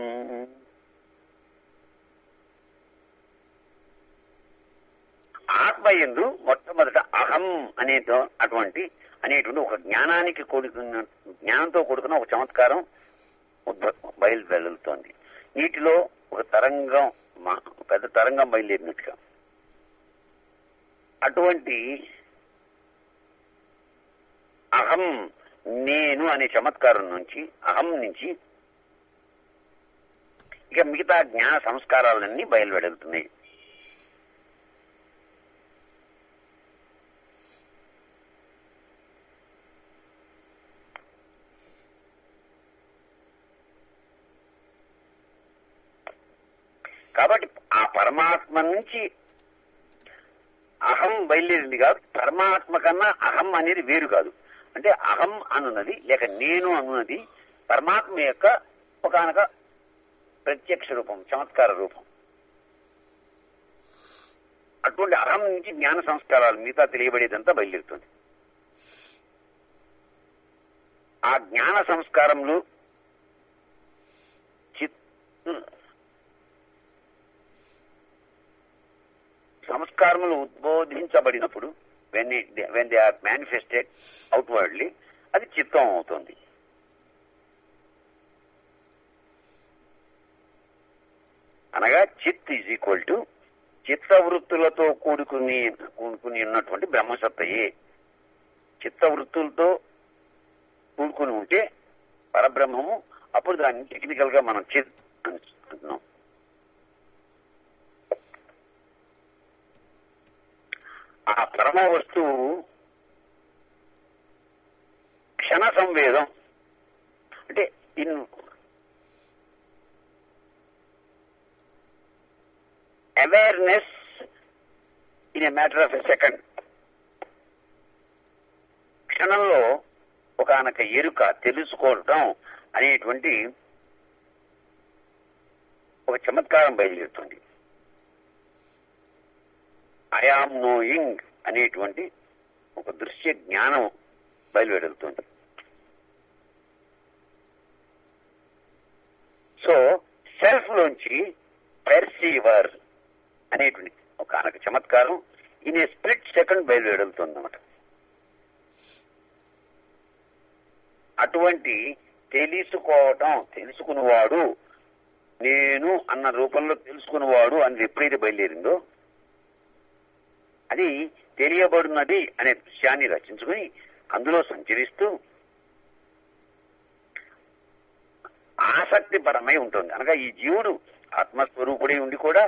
ఆత్మ ఎందు మొట్టమొదట అహం అనేతో అటువంటి అనేటువంటి ఒక జ్ఞానానికి కూడుకున్న జ్ఞానంతో కూడుకున్న ఒక చమత్కారం ఉద్భ- బయలు వెళ్తోంది నీటిలో ఒక తరంగం మా- పెద్ద తరంగం బయలుదేరినట్టుగా అటువంటి అహం నేను అనే చమత్కారం నుంచి అహం నుంచి ఇక మిగతా జ్ఞాన సంస్కారాలన్నీ బయలువెడుతున్నాయి కాబట్టి ఆ పరమాత్మ నుంచి అహం బయలుదేరింది కాదు పరమాత్మ కన్నా అహం అనేది వేరు కాదు అంటే అహం అనున్నది లేక నేను అనున్నది పరమాత్మ యొక్క ఒకనొక ప్రత్యక్ష రూపం చమత్కార రూపం అటువంటి అహం నుంచి జ్ఞాన సంస్కారాలు మిగతా తెలియబడేదంతా బయలుదేరుతుంది ఆ జ్ఞాన సంస్కారములు చిత్ సంస్కారములు ఉద్బోధించబడినప్పుడు when when they are manifested outwardly అది చిత్తం అవుతుంది అనగా చిత్ ఈజ్ ఈక్వల్ టు చిత్తవృత్తులతో కూడుకుని కూడుకుని ఉన్నటువంటి బ్రహ్మసత్తయే చిత్తవృత్తులతో కూడుకుని ఉంటే పరబ్రహ్మము అప్పుడు దాన్ని టెక్నికల్ గా మనం చిత్ అంటున్నాం ఆ పరమ వస్తువు క్షణ సంవేదం అంటే in awareness in a matter of a second క్షణంలో ఒకనొక ఎరుక తెలుసుకోవటం అనేటువంటి ఒక చమత్కారం బయలుదేరుతుంది ఐఆమ్ నోయింగ్ అనేటువంటి ఒక దృశ్య జ్ఞానం బయలువెడుతుంది సో సెల్ఫ్ లోంచి పెర్సీవర్ అనేటువంటి ఒక అనక చమత్కారం ఇన్ ఏ స్ప్లిట్ సెకండ్ బయలువెడుతుంది అన్నమాట అటువంటి తెలుసుకోవటం తెలుసుకున్నవాడు నేను అన్న రూపంలో తెలుసుకున్నవాడు అని ఎప్పుడైతే బయలుదేరిందో అది తెలియబడినది అనే దృశ్యాన్ని రచించుకుని అందులో సంచరిస్తూ ఆసక్తిపరమై ఉంటుంది అనగా ఈ జీవుడు ఆత్మస్వరూపుడై ఉండి కూడా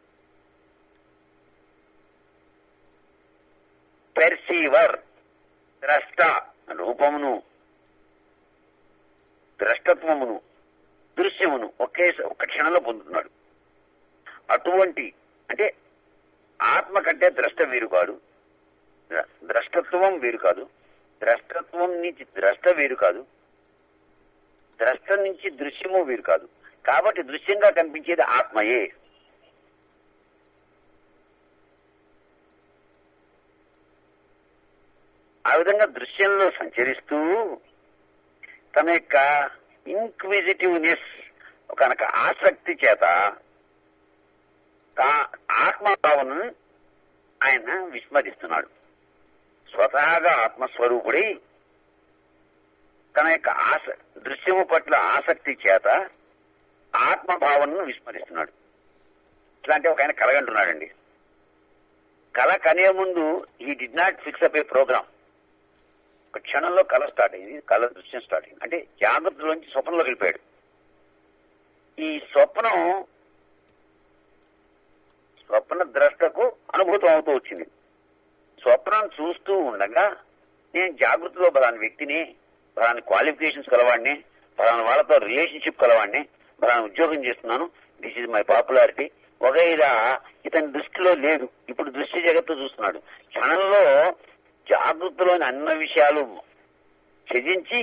పెర్సీవర్ ద్రష్ట రూపమును ద్రష్టత్వమును దృశ్యమును ఒకే ఒక క్షణంలో పొందుతున్నాడు అటువంటి అంటే ఆత్మ కంటే ద్రష్ట వేరు కాదు ద్ర- ద్రష్టత్వం వేరు కాదు ద్రష్టత్వం నుంచి ద్రష్ట వేరు కాదు ద్రష్ట నుంచి దృశ్యము వేరు కాదు కాబట్టి దృశ్యంగా కనిపించేది ఆత్మయే ఆ విధంగా దృశ్యంలో సంచరిస్తూ తన యొక్క ఇన్క్విజిటివ్నెస్ కనుక ఆసక్తి చేత తా- ఆత్మభావనను ఆయన విస్మరిస్తున్నాడు స్వతహాగా ఆత్మస్వరూపుడై తన యొక్క ఆస దృశ్యము పట్ల ఆసక్తి చేత ఆత్మభావనను విస్మరిస్తున్నాడు ఇట్లాంటి ఒక ఆయన కలగంటున్నాడండి కళ కనే ముందు ఈ డి not fix up a programme ఒక క్షణంలో కళ స్టార్ట్ అయింది కళ దృశ్యం స్టార్ట్ అయింది అంటే జాగ్రత్తలోంచి స్వప్నంలోకి వెళ్ళిపోయాడు ఈ స్వప్నం స్వప్న ద్రష్టకు అనుభూతం అవుతూ వచ్చింది స్వప్నం చూస్తూ ఉండగా నేను జాగృతిలో బలాని వ్యక్తిని బలాని క్వాలిఫికేషన్స్ కలవాడిని బలాని వాళ్ళతో రిలేషన్షిప్ కలవాడిని బలాని ఉద్యోగం చేస్తున్నాను దిస్ ఇస్ మై పాపులారిటీ వగైరా ఇతని దృష్టిలో లేదు ఇప్పుడు దృష్టి జగత్తు చూస్తున్నాడు క్షణంలో జాగృతిలోని అన్న విషయాలు త్యజించి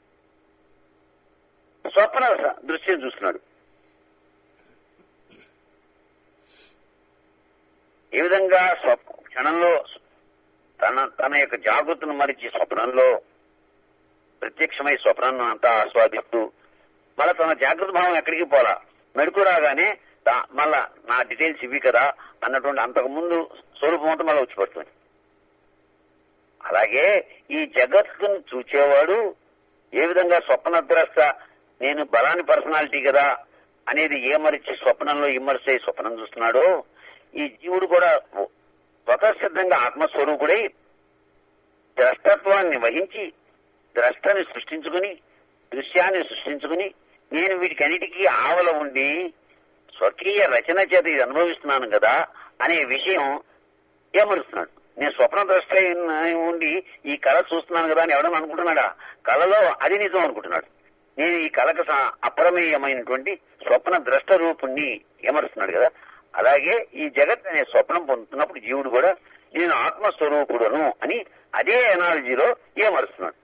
స్వప్న దృశ్యం చూస్తున్నాడు ఏ విధంగా స్వప్ క్షణంలో తన తన యొక్క జాగృతిని మరిచి స్వప్నంలో ప్రత్యక్షమై స్వప్నాన్ని అంతా ఆస్వాదిస్తూ మళ్ళా తన జాగ్రత్త భావం ఎక్కడికి పోలా మెడుకు రాగానే తా- మళ్ళా నా డీటెయిల్స్ ఇవి కదా అన్నటువంటి అంతకు ముందు స్వరూపం అంతా మళ్ళీ వచ్చి పడుతుంది అలాగే ఈ జగత్తును చూచేవాడు ఏ విధంగా స్వప్నద్రష్ట నేను బలాని పర్సనాలిటీ కదా అనేది ఏమరిచి స్వప్నంలో ఇమ్మర్స్ అయి స్వప్నం చూస్తున్నాడో ఈ జీవుడు కూడా స్వతసిద్ధంగా ఆత్మస్వరూపుడై ద్రష్టత్వాన్ని వహించి ద్రష్టని సృష్టించుకుని దృశ్యాన్ని సృష్టించుకుని నేను వీటికన్నిటికీ ఆవల ఉండి స్వకీయ రచన చేత ఇది అనుభవిస్తున్నాను కదా అనే విషయం ఏమరుస్తున్నాడు నేను స్వప్న ద్రష్ట అయిన- ఉండి ఈ కళ చూస్తున్నాను కదా అని ఎవడని అనుకుంటున్నాడా కళలో అది నిజం అనుకుంటున్నాడు నేను ఈ కళకు స- అప్రమేయమైనటువంటి స్వప్న ద్రష్ట రూపుణ్ణి ఏమరుస్తున్నాడు కదా అలాగే ఈ జగత్ అనే స్వప్నం పొందుతున్నప్పుడు జీవుడు కూడా నేను ఆత్మస్వరూపుడును అని అదే ఎనాలజీలో ఏమరుస్తున్నాడు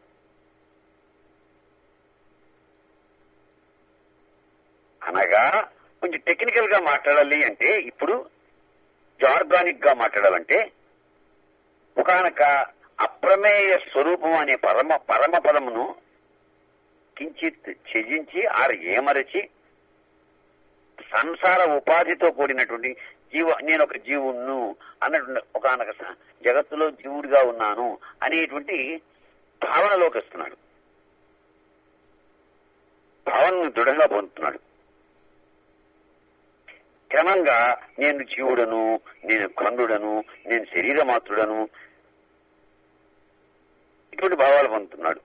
అనగా కొంచెం టెక్నికల్ గా మాట్లాడాలి అంటే ఇప్పుడు జార్గానిక్ గా మాట్లాడాలంటే ఒకనొక అప్రమేయ స్వరూపం అనే పరమ పరమ పదమును కించిత్ త్యజించి ఆరు ఏమరచి సంసార ఉపాధితో కూడినటువంటి జీవ నేను ఒక జీవుణ్ణు అన్నటువంటి ఒకనొక స- జగత్తులో జీవుడిగా ఉన్నాను అనేటువంటి భావనలోకి వస్తున్నాడు భావనను దృఢంగా పొందుతున్నాడు క్రమంగా నేను జీవుడను నేను ఖండుడను నేను శరీరమాత్రుడను ఇటువంటి భావాలు పొందుతున్నాడు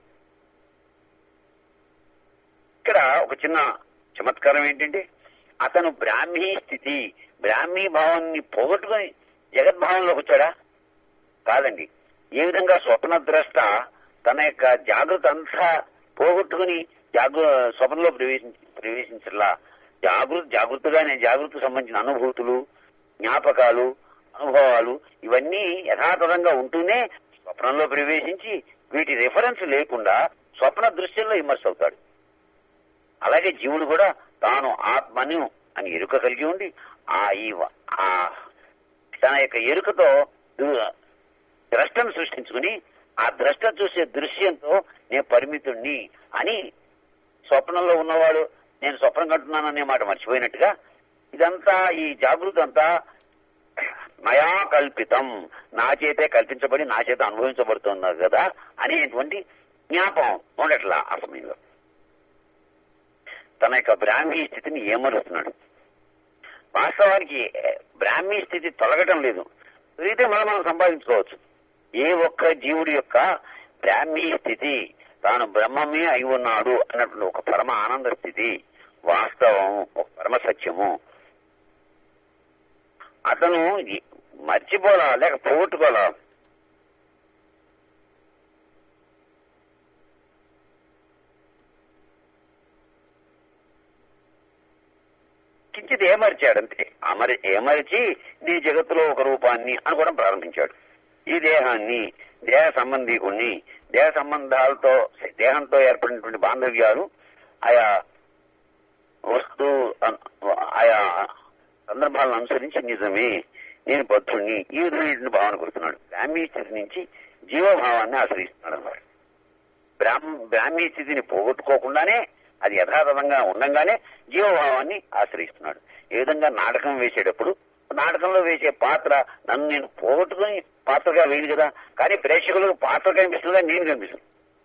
ఇక్కడ ఒక చిన్న చమత్కారం ఏంటంటే అతను బ్రాహ్మీ స్థితి బ్రాహ్మీ భావాన్ని పోగొట్టుకుని జగద్భావంలోకి వచ్చాడా కాదండి ఏ విధంగా స్వప్నద్రష్ట తన యొక్క జాగృతి అంతా పోగొట్టుకుని జాగృ స్వప్నంలో ప్రవేశించి ప్రవేశించలా జాగృతి జాగృతిగానే జాగృతికి సంబంధించిన అనుభూతులు జ్ఞాపకాలు అనుభవాలు ఇవన్నీ యథాతథంగా ఉంటూనే స్వప్నంలో ప్రవేశించి వీటి రిఫరెన్స్ లేకుండా స్వప్న దృశ్యంలో ఇమ్మర్స్ అవుతాడు అలాగే జీవుడు కూడా తాను ఆత్మను అని ఎరుక కలిగి ఉండి ఆ ఈ వ- ఆ తన యొక్క ఎరుకతో దు- ద్రష్టను సృష్టించుకుని ఆ ద్రష్ట చూసే దృశ్యంతో నేను పరిమితుణ్ణి అని స్వప్నంలో ఉన్నవాడు నేను స్వప్నం కంటున్నాను అనే మాట మర్చిపోయినట్టుగా ఇదంతా ఈ జాగృతి అంతా మయా కల్పితం నా చేతే కల్పించబడి నా చేత అనుభవించబడుతున్నారు కదా అనేటువంటి జ్ఞాపం ఉండట్లా ఆ సమయంలో తన యొక్క బ్రాహ్మీ స్థితిని ఏమరుస్తున్నాడు వాస్తవానికి ఏ, బ్రాహ్మీ స్థితి తొలగటం లేదు పెరిగితే మనం మనం సంపాదించుకోవచ్చు ఏ ఒక్క జీవుడి యొక్క బ్రాహ్మీ స్థితి తాను బ్రహ్మమే అయి ఉన్నాడు అన్నటువంటి ఒక పరమ ఆనంద స్థితి వాస్తవం ఒక పరమ సత్యము అతను ఈ- మర్చిపోలా లేక పోగొట్టుకోలా కించిత్ ఏమరిచాడు అంతే అమరి ఏమరిచి నీ జగత్తులో ఒక రూపాన్ని అనుకోవడం ప్రారంభించాడు ఈ దేహాన్ని దేహ సంబంధీకుణ్ణి దేహ సంబంధాలతో దేహంతో ఏర్పడినటువంటి బాంధవ్యాలు ఆయా వస్తు అన్- ఆయా సందర్భాలను అనుసరించి నిజమే నేను బద్ధుణ్ణి ఈ విధమైనటువంటి భావన కొడుతున్నాడు బ్రాహ్మీ స్థితి నుంచి జీవభావాన్ని ఆశ్రయిస్తున్నాడు అన్నమాట బ్రాహ్మ బ్రాహ్మీ స్థితిని పోగొట్టుకోకుండానే అది యథాతథంగా ఉండంగానే జీవభావాన్ని ఆశ్రయిస్తున్నాడు ఏ విధంగా నాటకం వేసేటప్పుడు నాటకంలో వేసే పాత్ర నన్ను నేను పోగొట్టుకుని పాత్రగా వేయదు కదా కానీ ప్రేక్షకులకు పాత్ర కనిపిస్తుందా నేను కనిపిస్తుంది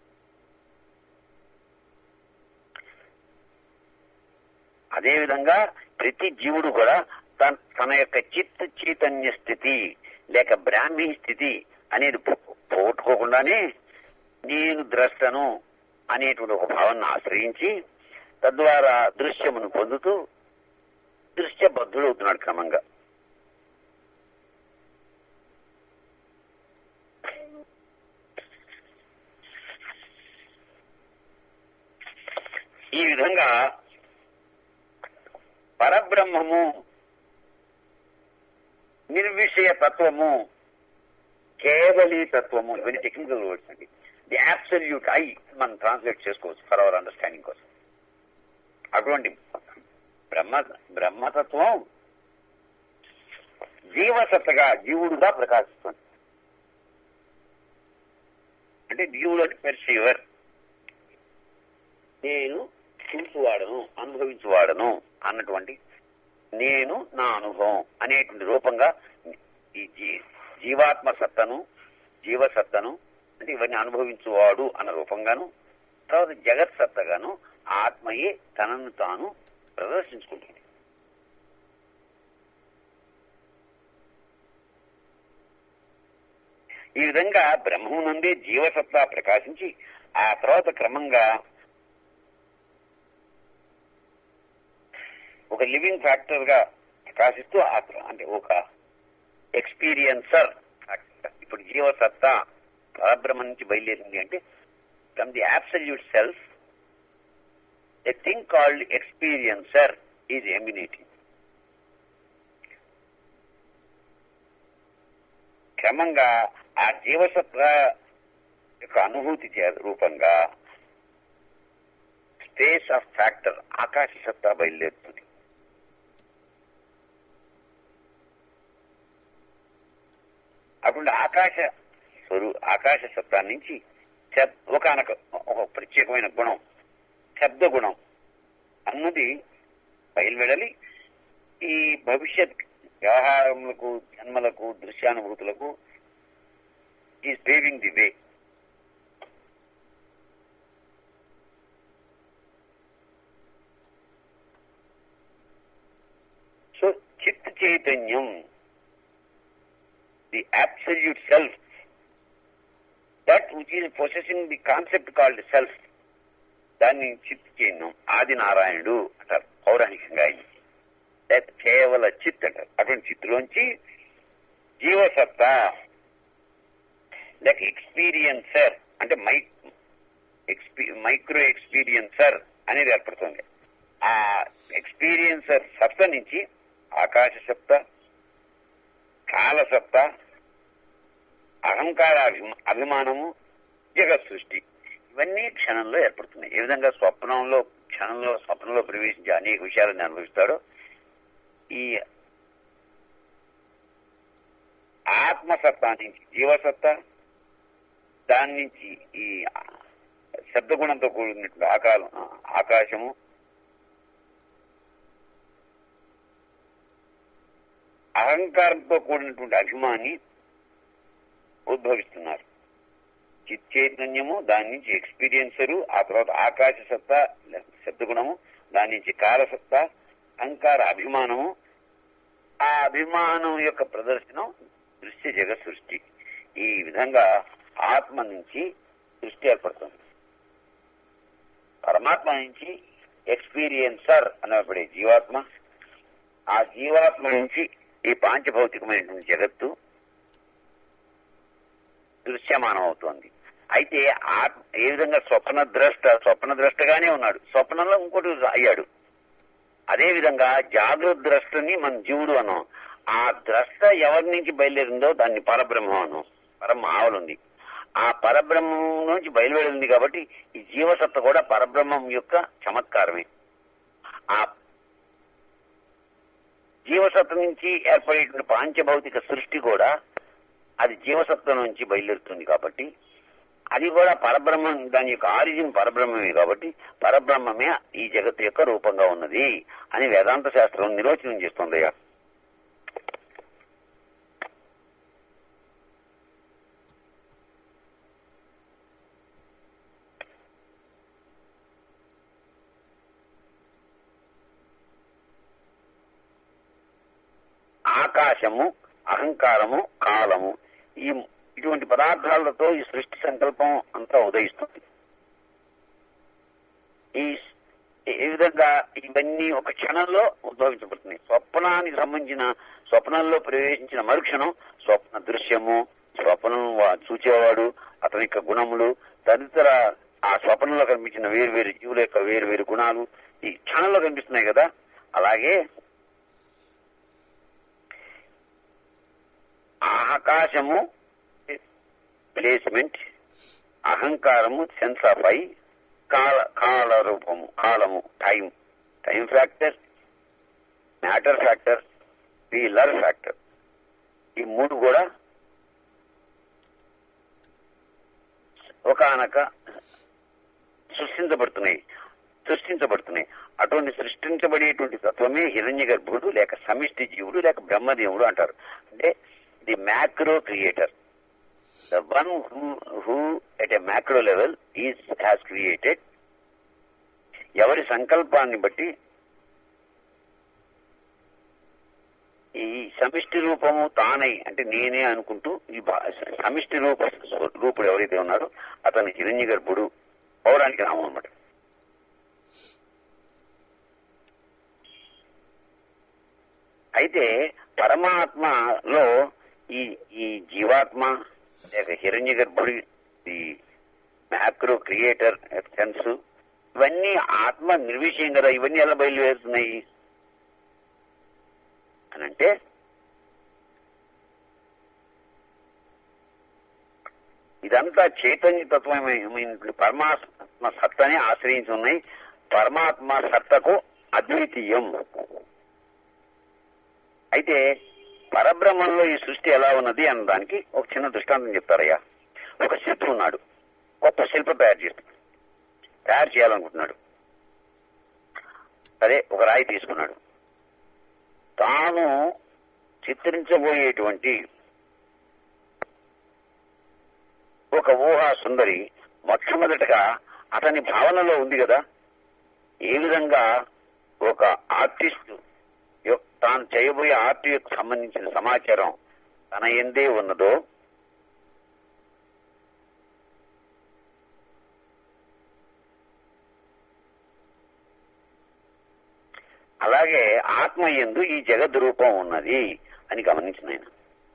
అదే విధంగా ప్రతి జీవుడు కూడా తన తన యొక్క చిత్త చైతన్య స్థితి లేక బ్రాహ్మీ స్థితి అనేది పో- పోగొట్టుకోకుండానే నేను ద్రష్టను అనేటువంటి ఒక భావాన్ని ఆశ్రయించి తద్వారా దృశ్యమును పొందుతూ దృశ్యబద్ధుడవుతున్నాడు క్రమంగా ఈ విధంగా పరబ్రహ్మము నిర్విషయ తత్వము కేవలీ తత్వము ఇవన్నీ టెక్నికల్ వర్డ్స్ అండి ది అబ్సల్యూట్ ఐ మనం ట్రాన్స్లేట్ చేసుకోవచ్చు ఫర్ అవర్ అండర్స్టాండింగ్ కోసం అటువంటి బ్రహ్మ బ్రహ్మతత్వం జీవసత్తగా జీవుడుగా ప్రకాశిస్తుంది అంటే జీవుడు అంటే పెర్సీవర్ నేను చూసువాడను అనుభవించువాడను అన్నటువంటి నేను నా అనుభవం అనేటువంటి రూపంగా ఈ జీ- జీవాత్మ సత్తను జీవసత్తను అంటే ఇవన్నీ అనుభవించువాడు అన్న రూపంగాను తర్వాత జగత్ సత్తగాను ఆత్మయే తనను తాను ప్రదర్శించుకుంటుంది ఈ విధంగా బ్రహ్మమునందే జీవసత్తా ప్రకాశించి ఆ తర్వాత క్రమంగా ఒక లివింగ్ ఫ్యాక్టర్ గా ప్రకాశిస్తూ ఆ ప్ర- అంటే ఒక ఎక్స్పీరియన్సర్ ఇప్పుడు జీవసత్తా పరబ్రహ్మ నుంచి బయలుదేరింది అంటే from the absolute self a thing called experiencer is emanating క్రమంగా ఆ జీవసత్వ యొక్క అనుభూతి చే- రూపంగా స్పేస్ ఆఫ్ ఫ్యాక్టర్ ఆకాశ సత్తా బయలుదేరుతుంది అప్పుడు ఆకాశ స్వరూ ఆకాశ సత్తా నుంచి శబ్- ఒకనొక ఒక ప్రత్యేకమైన గుణం శబ్ద గుణం అన్నది బయలువెడలి ఈ భవిష్యత్ వ్యవహారములకు జన్మలకు దృశ్యానుభూతులకు ఈ పేవింగ్ ది వే సో చిత్ చైతన్యం the absolute self that which is possessing the concept called self దాన్ని చిత్ చైతన్యం ఆది నారాయణుడు అంటారు పౌరాణికంగా ఇది దట్ కేవల చిత్ అంటారు అటువంటి చిత్తులోంచి జీవసత్తా లేక ఎక్స్పీరియన్సర్ అంటే మై ఎక్స్పీ మైక్రో ఎక్స్పీరియన్సర్ అనేది ఏర్పడుతుంది ఆ ఎక్స్పీరియన్సర్ సత్త నుంచి ఆకాశ సత్త కాల సత్త అహంకార అభిమ- అభిమానము జగత్ సృష్టి ఇవన్నీ క్షణంలో ఏర్పడుతున్నాయి ఏ విధంగా స్వప్నంలో క్షణంలో స్వప్నంలో ప్రవేశించి అనేక విషయాలను అనుభవిస్తాడో ఈ ఆత్మసత్తా నుంచి జీవసత్తా దాని నుంచి ఈ శబ్దగుణంతో కూడినటువంటి ఆకారం ఆకాశము అహంకారంతో కూడినటువంటి అభిమాని ఉద్భవిస్తున్నారు చిత్తైతన్యము దాని నుంచి ఎక్స్పీరియన్సరు ఆ తర్వాత ఆకాశ సత్తా శబ్దగుణము దాని నుంచి కాలసత్తా అహంకార అభిమానము ఆ అభిమానం యొక్క ప్రదర్శనం దృశ్య జగత్ సృష్టి ఈ విధంగా ఆత్మ నుంచి సృష్టి ఏర్పడుతుంది పరమాత్మ నుంచి ఎక్స్పీరియన్సర్ అనబడే జీవాత్మ ఆ జీవాత్మ నుంచి ఈ పాంచభౌతికమైనటువంటి జగత్తు దృశ్యమానం అవుతోంది అయితే ఆత్మ ఏ విధంగా స్వప్న ద్రష్ట స్వప్న ద్రష్టగానే ఉన్నాడు స్వప్నంలో ఇంకోటి అయ్యాడు అదే విధంగా జాగృత ద్రష్టని మన జీవుడు అనం ఆ ద్రష్ట ఎవరి నుంచి బయలుదేరిందో దాన్ని పరబ్రహ్మం అనం పరమ ఆవలుంది ఆ పరబ్రహ్మం నుంచి బయలుదేరింది కాబట్టి ఈ జీవసత్త కూడా పరబ్రహ్మం యొక్క చమత్కారమే ఆ జీవసత్త నుంచి ఏర్పడేటువంటి పాంచభౌతిక సృష్టి కూడా అది జీవసత్వం నుంచి బయలుదేరుతుంది కాబట్టి అది కూడా పరబ్రహ్మం దాని యొక్క ఆరిజిన్ పరబ్రహ్మమే కాబట్టి పరబ్రహ్మమే ఈ జగత్తు యొక్క రూపంగా ఉన్నది అని వేదాంత శాస్త్రం నిర్వచనం చేస్తుందయ్యా ఆకాశము అహంకారము కాలము ఈ ఇటువంటి పదార్థాలతో ఈ సృష్టి సంకల్పం అంతా ఉదయిస్తుంది ఈ ఈ విధంగా ఇవన్నీ ఒక క్షణంలో ఉద్భవించబడుతున్నాయి స్వప్నానికి సంబంధించిన స్వప్నంలో ప్రవేశించిన మరుక్షణం స్వప్న దృశ్యము స్వప్నం వా- చూచేవాడు అతని యొక్క గుణములు తదితర ఆ స్వప్నంలో కనిపించిన వేరు వేరు జీవుల యొక్క వేరు వేరు గుణాలు ఈ క్షణంలో కనిపిస్తున్నాయి కదా అలాగే ఆకాశము ప్లేస్మెంట్ అహంకారము సెన్స్ ఆఫ్ ఐ కాల కాల రూపము కాలము time time factor matter factor wheeler factor ఈ మూడు కూడా ఒకనొక సృష్టించబడుతున్నాయి సృష్టించబడుతున్నాయి అటువంటి సృష్టించబడేటువంటి తత్వమే హిరణ్య గర్భుడు లేక సమిష్టి జీవుడు లేక బ్రహ్మదేవుడు అంటారు అంటే the macro creator the one who who at a macro level is has created ఎవరి సంకల్పాన్ని బట్టి ఈ సమిష్టి రూపము తానై అంటే నేనే అనుకుంటూ ఈ భా- సమిష్టి రూప రూపుడు ఎవరైతే ఉన్నాడో అతను హిరణ్య గర్భుడు పౌరాణిక నామం అన్నమాట అయితే పరమాత్మలో ఈ ఈ జీవాత్మ లేక హిరణ్య గర్భుడి ఈ మ్యాక్రో క్రియేటర్ సెన్స్ ఇవన్నీ ఆత్మ నిర్విషయం కదా ఇవన్నీ ఎలా బయలుదేరుతున్నాయి అని అంటే ఇదంతా చైతన్య తత్వమైనటువంటి పరమాత్మ సత్తని ఆశ్రయించి ఉన్నాయి పరమాత్మ సత్తకు అద్వితీయం అయితే పరబ్రహ్మంలో ఈ సృష్టి ఎలా ఉన్నది అన్న దానికి ఒక చిన్న దృష్టాంతం చెప్తారయ్యా ఒక శిల్పి ఉన్నాడు కొత్త శిల్పం తయారు చేస్తాడు తయారు చేయాలనుకుంటున్నాడు సరే ఒక రాయి తీసుకున్నాడు తాను చిత్రించబోయేటువంటి ఒక ఊహా సుందరి మొట్టమొదటగా అతని భావనలో ఉంది కదా ఏ విధంగా ఒక ఆర్టిస్ట్ యొక్క తాను చేయబోయే ఆర్ట్ యొక్క సంబంధించిన సమాచారం తన ఎందే ఉన్నదో అలాగే ఆత్మ ఎందు ఈ జగద్ రూపం ఉన్నది అని గమనించిన ఆయన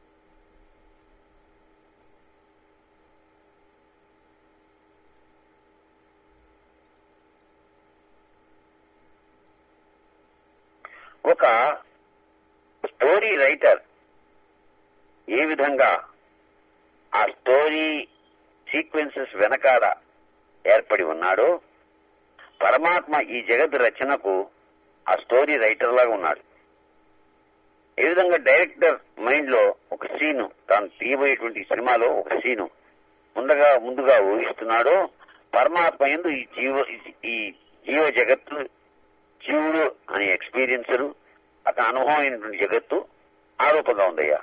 ఒక స్టోరీ రైటర్ ఏ విధంగా ఆ స్టోరీ సీక్వెన్సెస్ వెనకాల ఏర్పడి ఉన్నాడో పరమాత్మ ఈ జగత్ రచనకు ఆ స్టోరీ రైటర్ లాగా ఉన్నాడు ఏ విధంగా డైరెక్టర్ మైండ్ లో ఒక సీను తాను తీయబోయేటువంటి సినిమాలో ఒక సీను ముందుగా ముందుగా ఊహిస్తున్నాడో పరమాత్మ ఎందు ఈ జీవ ఈ జీవ జగత్తు జీవుడు అనే ఎక్స్పీరియన్సరు అతని అనుభవం అయినటువంటి జగత్తు ఆరోపంగా ఉందయ్యా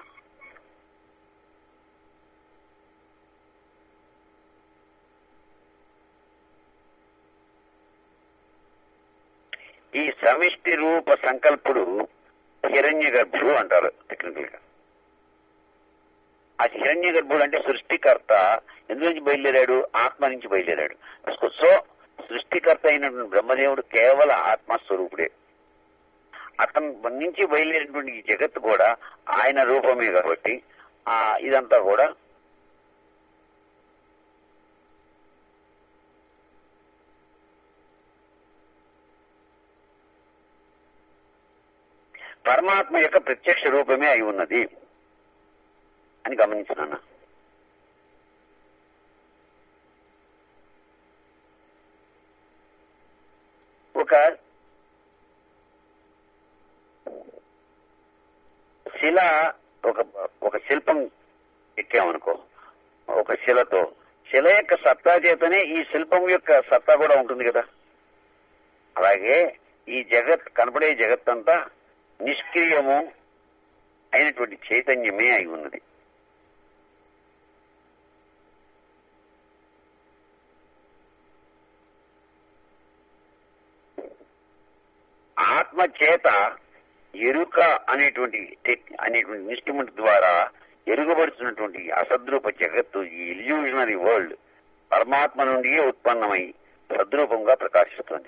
ఈ సమిష్టి రూప సంకల్పుడు హిరణ్య గర్భుడు అంటారు టెక్నికల్ గా ఆ హిరణ్య గర్భుడు అంటే సృష్టికర్త ఎందు నుంచి బయలుదేరాడు ఆత్మ నుంచి బయలుదేరాడు సో సృష్టికర్త అయినటువంటి బ్రహ్మదేవుడు కేవల ఆత్మస్వరూపుడే అతని నుంచి బయలుదేరినటువంటి ఈ జగత్తు కూడా ఆయన రూపమే కాబట్టి ఆ ఇదంతా కూడా పరమాత్మ యొక్క ప్రత్యక్ష రూపమే అయి ఉన్నది అని గమనించినాను ఒక శిల ఒక ఒక శిల్పం ఎక్కామనుకో ఒక శిలతో శిల యొక్క సత్తా చేతనే ఈ శిల్పం యొక్క సత్తా కూడా ఉంటుంది కదా అలాగే ఈ జగత్ కనపడే జగత్ అంతా నిష్క్రియము అయినటువంటి చైతన్యమే అయి ఉన్నది ఆత్మ చేత ఎరుక అనేటువంటి టెక్ అనేటువంటి ఇన్స్ట్రుమెంట్ ద్వారా ఎరుగబడుతున్నటువంటి అసద్రూప జగత్తు ఈ ఇల్యూజనరీ వరల్డ్ పరమాత్మ నుండియే ఉత్పన్నమై సద్రూపంగా ప్రకాశిస్తుంది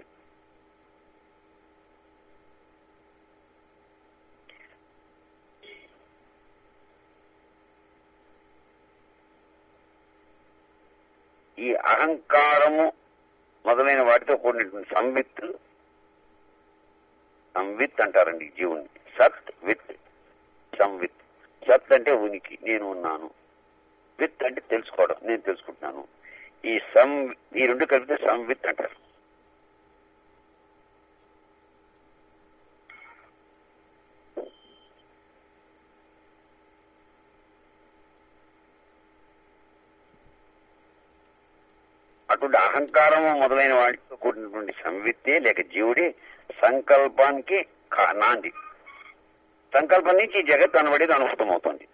ఈ అహంకారము మొదలైన వాటితో కూడినటువంటి సంవిత్ సంవిత్ అంటారండి జీవుని సత్ విత్ సంవిత్ సత్ అంటే ఉనికి నేను ఉన్నాను విత్ అంటే తెలుసుకోవడం నేను తెలుసుకుంటున్నాను ఈ సం ఈ రెండు కలిపితే సంవిత్ అంటారు అటువంటి అహంకారము మొదలైన వాటితో కూడినటువంటి సంవిత్తే లేక జీవుడే సంకల్పానికి కా- నాంది సంకల్పం నుంచి ఈ జగత్ అనబడేది అనుభూతం అవుతుంది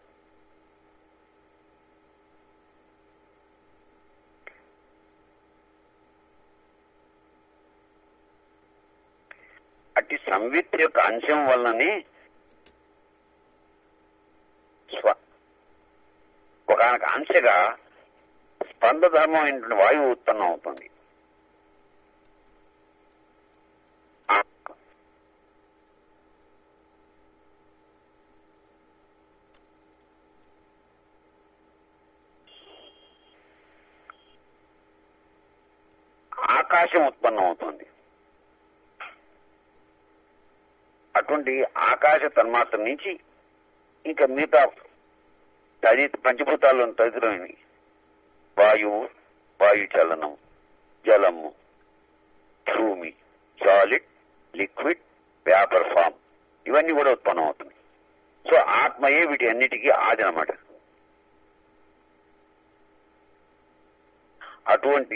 అట్టి సంవిత్ యొక్క అంశం వల్లనే స్వ ఒకనొక అంశగా స్పంద ధర్మమైనటువంటి వాయువు ఉత్పన్నం అవుతుంది ఆ- ఆకాశం ఉత్పన్నం అవుతుంది అటువంటి ఆకాశ తన్మాత్ర నుంచి ఇంకా మిగతా తది పంచభూతాల్లో తదితరమైనవి వాయువు వాయు చలనం జలము భూమి సాలిడ్ లిక్విడ్ వ్యాపర్ ఫామ్ ఇవన్నీ కూడా ఉత్పన్నం అవుతుంది సో ఆత్మయే వీటి అన్నిటికీ ఆది అన్నమాట అటువంటి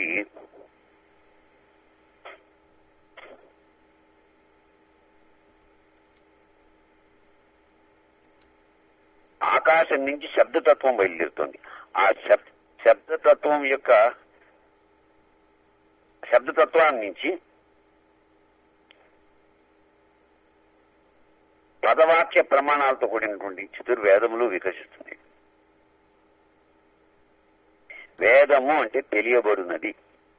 ఆకాశం నుంచి శబ్దతత్వం బయలుదేరుతుంది ఆ శబ్ శబ్దతత్వం యొక్క శబ్దతత్వాన్ని నుంచి పదవాక్య ప్రమాణాలతో కూడినటువంటి చతుర్వేదములు వికసిస్తుంది వేదము అంటే తెలియబడినది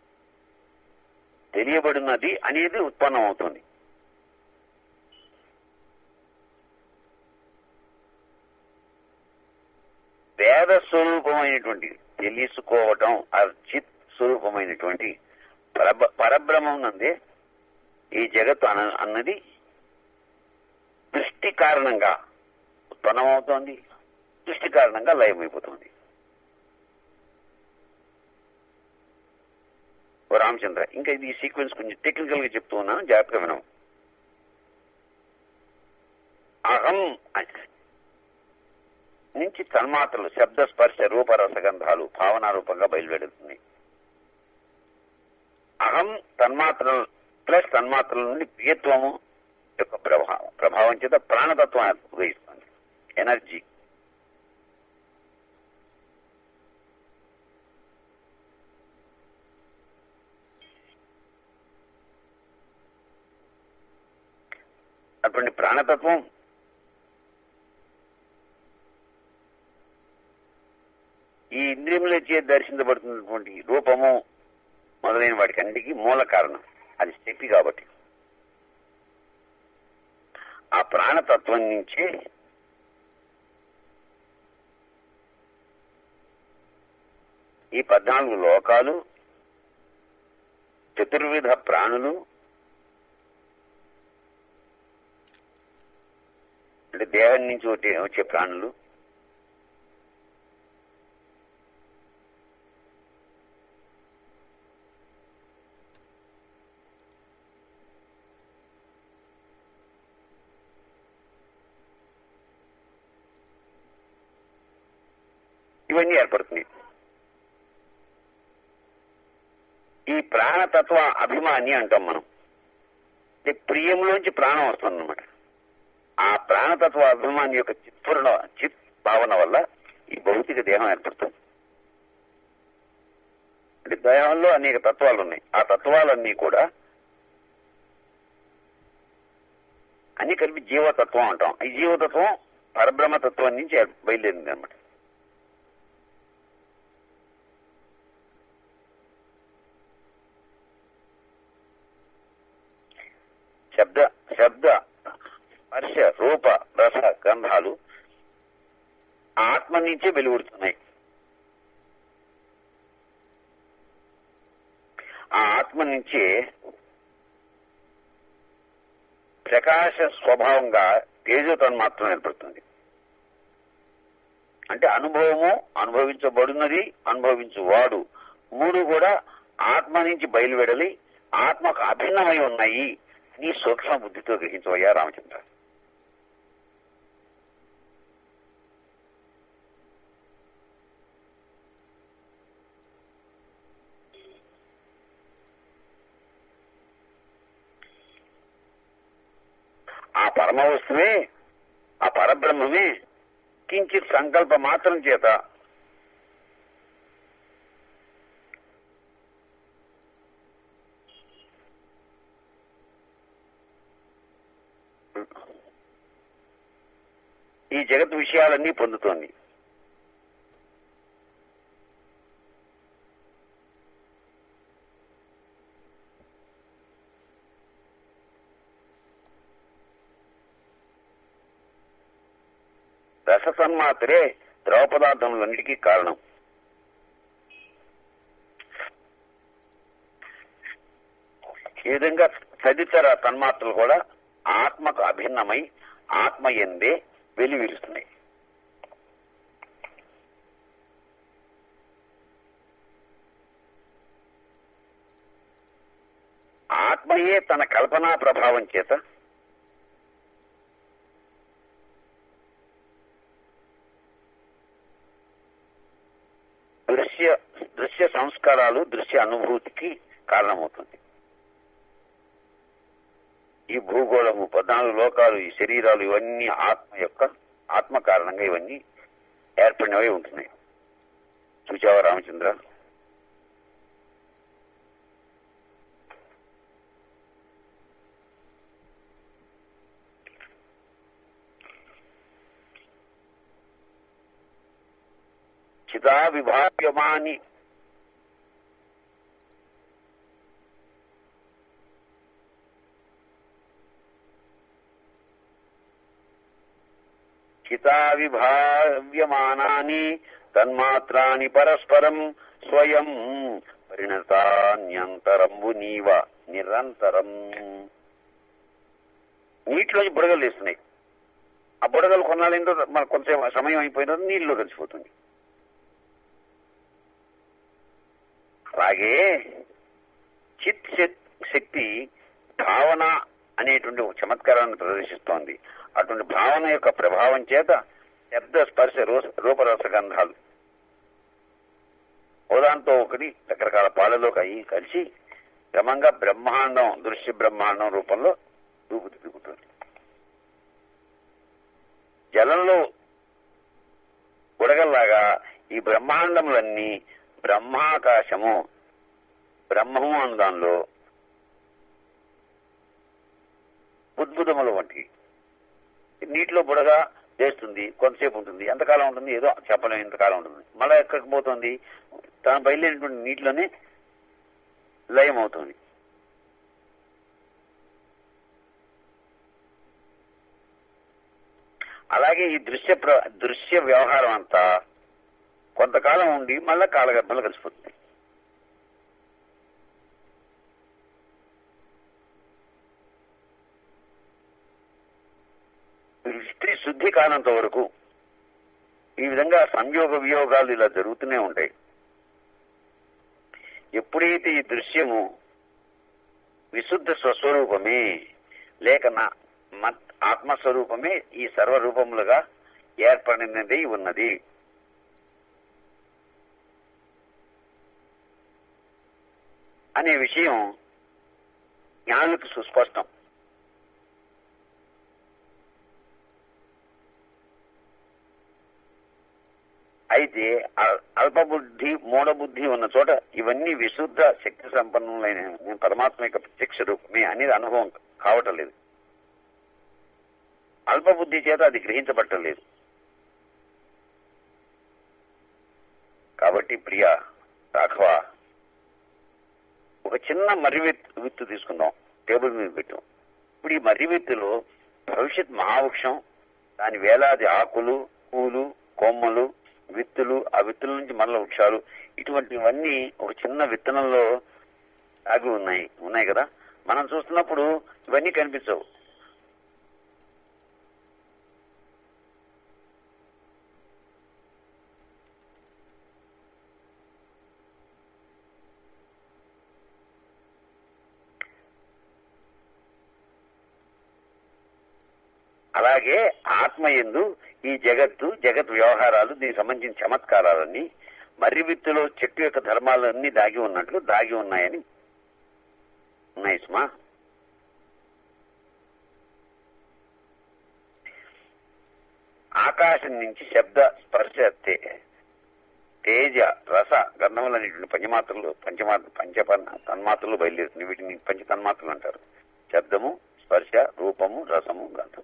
తెలియబడినది అనేది ఉత్పన్నం అవుతుంది వేద స్వరూపమైనటువంటి తెలుసుకోవటం అర్చిత్ స్వరూపమైనటువంటి పరబ పరబ్రహ్మం నందే ఈ జగత్తు అన అన్నది దృష్టి కారణంగా ఉత్పన్నమవుతోంది దృష్టి కారణంగా లయమైపోతుంది ఓ రామచంద్ర ఇంకా ఇది ఈ సీక్వెన్స్ కొంచెం టెక్నికల్ గా చెప్తూ ఉన్నాను జాగ్రత్తగా వినం అహం నుంచి తన్మాత్రలు శబ్ద స్పర్శ రూప రసగంధాలు భావన రూపంగా బయలువెడుతుంది అహం తన్మాత్రలు ప్లస్ తన్మాత్రల నుండి ప్రియత్వము యొక్క ప్రభావం ప్రభావం చేత ప్రాణతత్వం ఉదయిస్తుంది ఎనర్జీ అటువంటి ప్రాణతత్వం ఈ ఇంద్రియముల చే దర్శించబడుతున్నటువంటి రూపము మొదలైన వాటికి అన్నిటికీ మూల కారణం అది శక్తి కాబట్టి ఆ ప్రాణతత్వం నుంచే ఈ పద్నాలుగు లోకాలు చతుర్విధ ప్రాణులు అంటే దేహం నుంచి వచ్చే వచ్చే ప్రాణులు ఇవన్నీ ఏర్పడుతున్నాయి ఈ ప్రాణతత్వ అభిమాని అంటాం మనం అంటే ప్రియంలోంచి ప్రాణం వస్తుందన్నమాట ఆ ప్రాణతత్వ అభిమాని యొక్క చిత్పూర్ణ చిత్ భావన వల్ల ఈ భౌతిక దేహం ఏర్పడుతుంది అంటే దేహంలో అనేక తత్వాలు ఉన్నాయి ఆ తత్వాలన్నీ కూడా అన్ని కలిపి జీవతత్వం అంటాం ఈ జీవతత్వం పరబ్రహ్మతత్వం నుంచి బయలుదేరింది అనమాట శబ్ద శబ్ద స్పర్శ రూప రస గంధాలు ఆత్మ నుంచే వెలువడుతున్నాయి ఆ ఆత్మ నుంచే ప్రకాశ స్వభావంగా తేజో తన్మాత్రం ఏర్పడుతుంది అంటే అనుభవము అనుభవించబడినది అనుభవించువాడు మూడు కూడా ఆత్మ నుంచి బయలువెడలి ఆత్మకు అభిన్నమై ఉన్నాయి నీ సూక్ష్మ బుద్ధితో గ్రహించవయ్యా రామచంద్ర పరమ వస్తువే ఆ పరబ్రహ్మమే కించిత్ సంకల్ప మాత్రం చేత ఈ జగత్ విషయాలన్నీ పొందుతోంది రససన్మాత్రే ద్రవ పదార్థములన్నిటికీ కారణం ఈ విధంగా తదితర తన్మాత్రలు కూడా ఆత్మకు అభిన్నమై ఆత్మ ఎందే వెలివిరుస్తున్నాయి ఆత్మయే తన కల్పనా ప్రభావం చేత దృశ్య దృశ్య సంస్కారాలు దృశ్య అనుభూతికి కారణమవుతుంది ఈ భూగోళము పద్నాలుగు లోకాలు ఈ శరీరాలు ఇవన్నీ ఆత్మ యొక్క ఆత్మ కారణంగా ఇవన్నీ ఏర్పడినవే ఉంటున్నాయి చూచావా రామచంద్ర చితా విభావ్యమాని చితా విభావ్యమానాని తన్మాత్రాని పరస్పరం స్వయం పరిణతాన్యంతరంబు నీవ నిరంతరం నీటిలోంచి బుడగలు వేస్తున్నాయి ఆ బుడగలు కొన్నాళ్ళేందో మన కొంత సమయం అయిపోయిన తర్వాత నీళ్ళలో కలిసిపోతుంది అలాగే చిత్ శక్- శక్తి భావన అనేటువంటి ఒక చమత్కారాన్ని ప్రదర్శిస్తోంది అటువంటి భావన యొక్క ప్రభావం చేత శబ్ద స్పర్శ రూప- రూపరస గంధాలు ఓదాంతో ఒకటి రకరకాల పాలలోకి అయ్యి కలిసి క్రమంగా బ్రహ్మాండం దృశ్య బ్రహ్మాండం రూపంలో రూపుదిద్దుకుంటుంది జలంలో బుడగల్లాగా ఈ బ్రహ్మాండములన్నీ బ్రహ్మాకాశము బ్రహ్మము అన్న దానిలో బుద్భుతములు వంటి నీటిలో బుడగా చేస్తుంది కొంతసేపు ఉంటుంది ఎంతకాలం ఉంటుంది ఏదో చెప్పలేము ఎంతకాలం ఉంటుంది మళ్ళీ ఎక్కడికి పోతుంది తన బయలుదేరినటువంటి నీటిలోనే లయం అవుతుంది అలాగే ఈ దృశ్య ప్ర- దృశ్య వ్యవహారం అంతా కొంతకాలం ఉండి మళ్ళా కాలగర్భంలో కలిసిపోతుంది దృష్టి శుద్ధి కానంత వరకు ఈ విధంగా సంయోగ వియోగాలు ఇలా జరుగుతూనే ఉంటాయి ఎప్పుడైతే ఈ దృశ్యము విశుద్ధ స్వస్వరూపమే లేక నా మత్ ఆత్మస్వరూపమే ఈ సర్వరూపములుగా ఏర్పడినది ఉన్నది అనే విషయం జ్ఞానులకు సుస్పష్టం అయితే అ- అల్పబుద్ధి మూఢబుద్ధి ఉన్న చోట ఇవన్నీ విశుద్ధ శక్తి సంపన్నులైన నేను పరమాత్మ యొక్క ప్రత్యక్ష రూపమే అనేది అనుభవం కావటం లేదు అల్పబుద్ధి చేత అది గ్రహించబట్టం లేదు కాబట్టి ప్రియ రాఘవ ఒక చిన్న మర్రి విత్తు విత్తు తీసుకుందాం టేబుల్ మీద పెట్టాం ఇప్పుడు ఈ మర్రి విత్తులో భవిష్యత్ మహావృక్షం దాని వేలాది ఆకులు పూలు కొమ్మలు విత్తులు ఆ విత్తుల నుంచి మరల వృక్షాలు ఇటువంటివన్నీ ఒక చిన్న విత్తనంలో ఆగి ఉన్నాయి ఉన్నాయి కదా మనం చూస్తున్నప్పుడు ఇవన్నీ కనిపించవు అలాగే ఆత్మ ఎందు ఈ జగత్తు జగత్ వ్యవహారాలు దీనికి సంబంధించిన చమత్కారాలన్నీ మర్రి విత్తులో చెట్టు యొక్క ధర్మాలన్నీ దాగి ఉన్నట్లు దాగి ఉన్నాయని ఉన్నాయి సుమా ఆకాశం నుంచి శబ్ద స్పర్శ తే- తేజ రస గంధములు అనేటువంటి పంచమాత్రలు పంచమా పంచ తన్మాత్రలు బయలుదేరుతుంది వీటిని పంచ తన్మాత్రలు అంటారు శబ్దము స్పర్శ రూపము రసము గంధం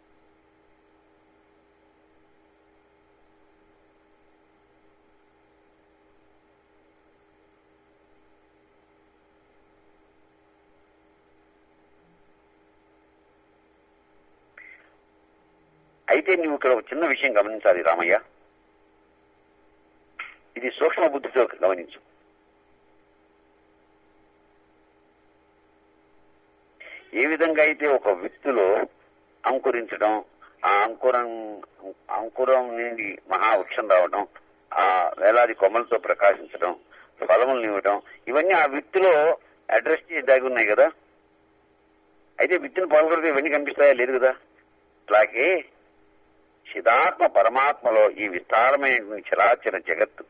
అయితే నువ్వు ఇక్కడ ఒక చిన్న విషయం గమనించాలి రామయ్య ఇది సూక్ష్మ బుద్ధితో గమనించు ఏ విధంగా అయితే ఒక వ్యక్తిలో అంకురించడం ఆ అంకురం అంకురం నుండి మహావృక్షం రావడం ఆ వేలాది కొమ్మలతో ప్రకాశించడం ఫలములను ఇవ్వడం ఇవన్నీ ఆ వ్యక్తిలో అడ్రస్ చేసి దాగి ఉన్నాయి కదా అయితే వ్యక్తిని పాల్గొడితే ఇవన్నీ కనిపిస్తాయా లేదు కదా అలాగే చిదాత్మ పరమాత్మలో ఈ విస్తారమైనటువంటి చరాచర జగత్తు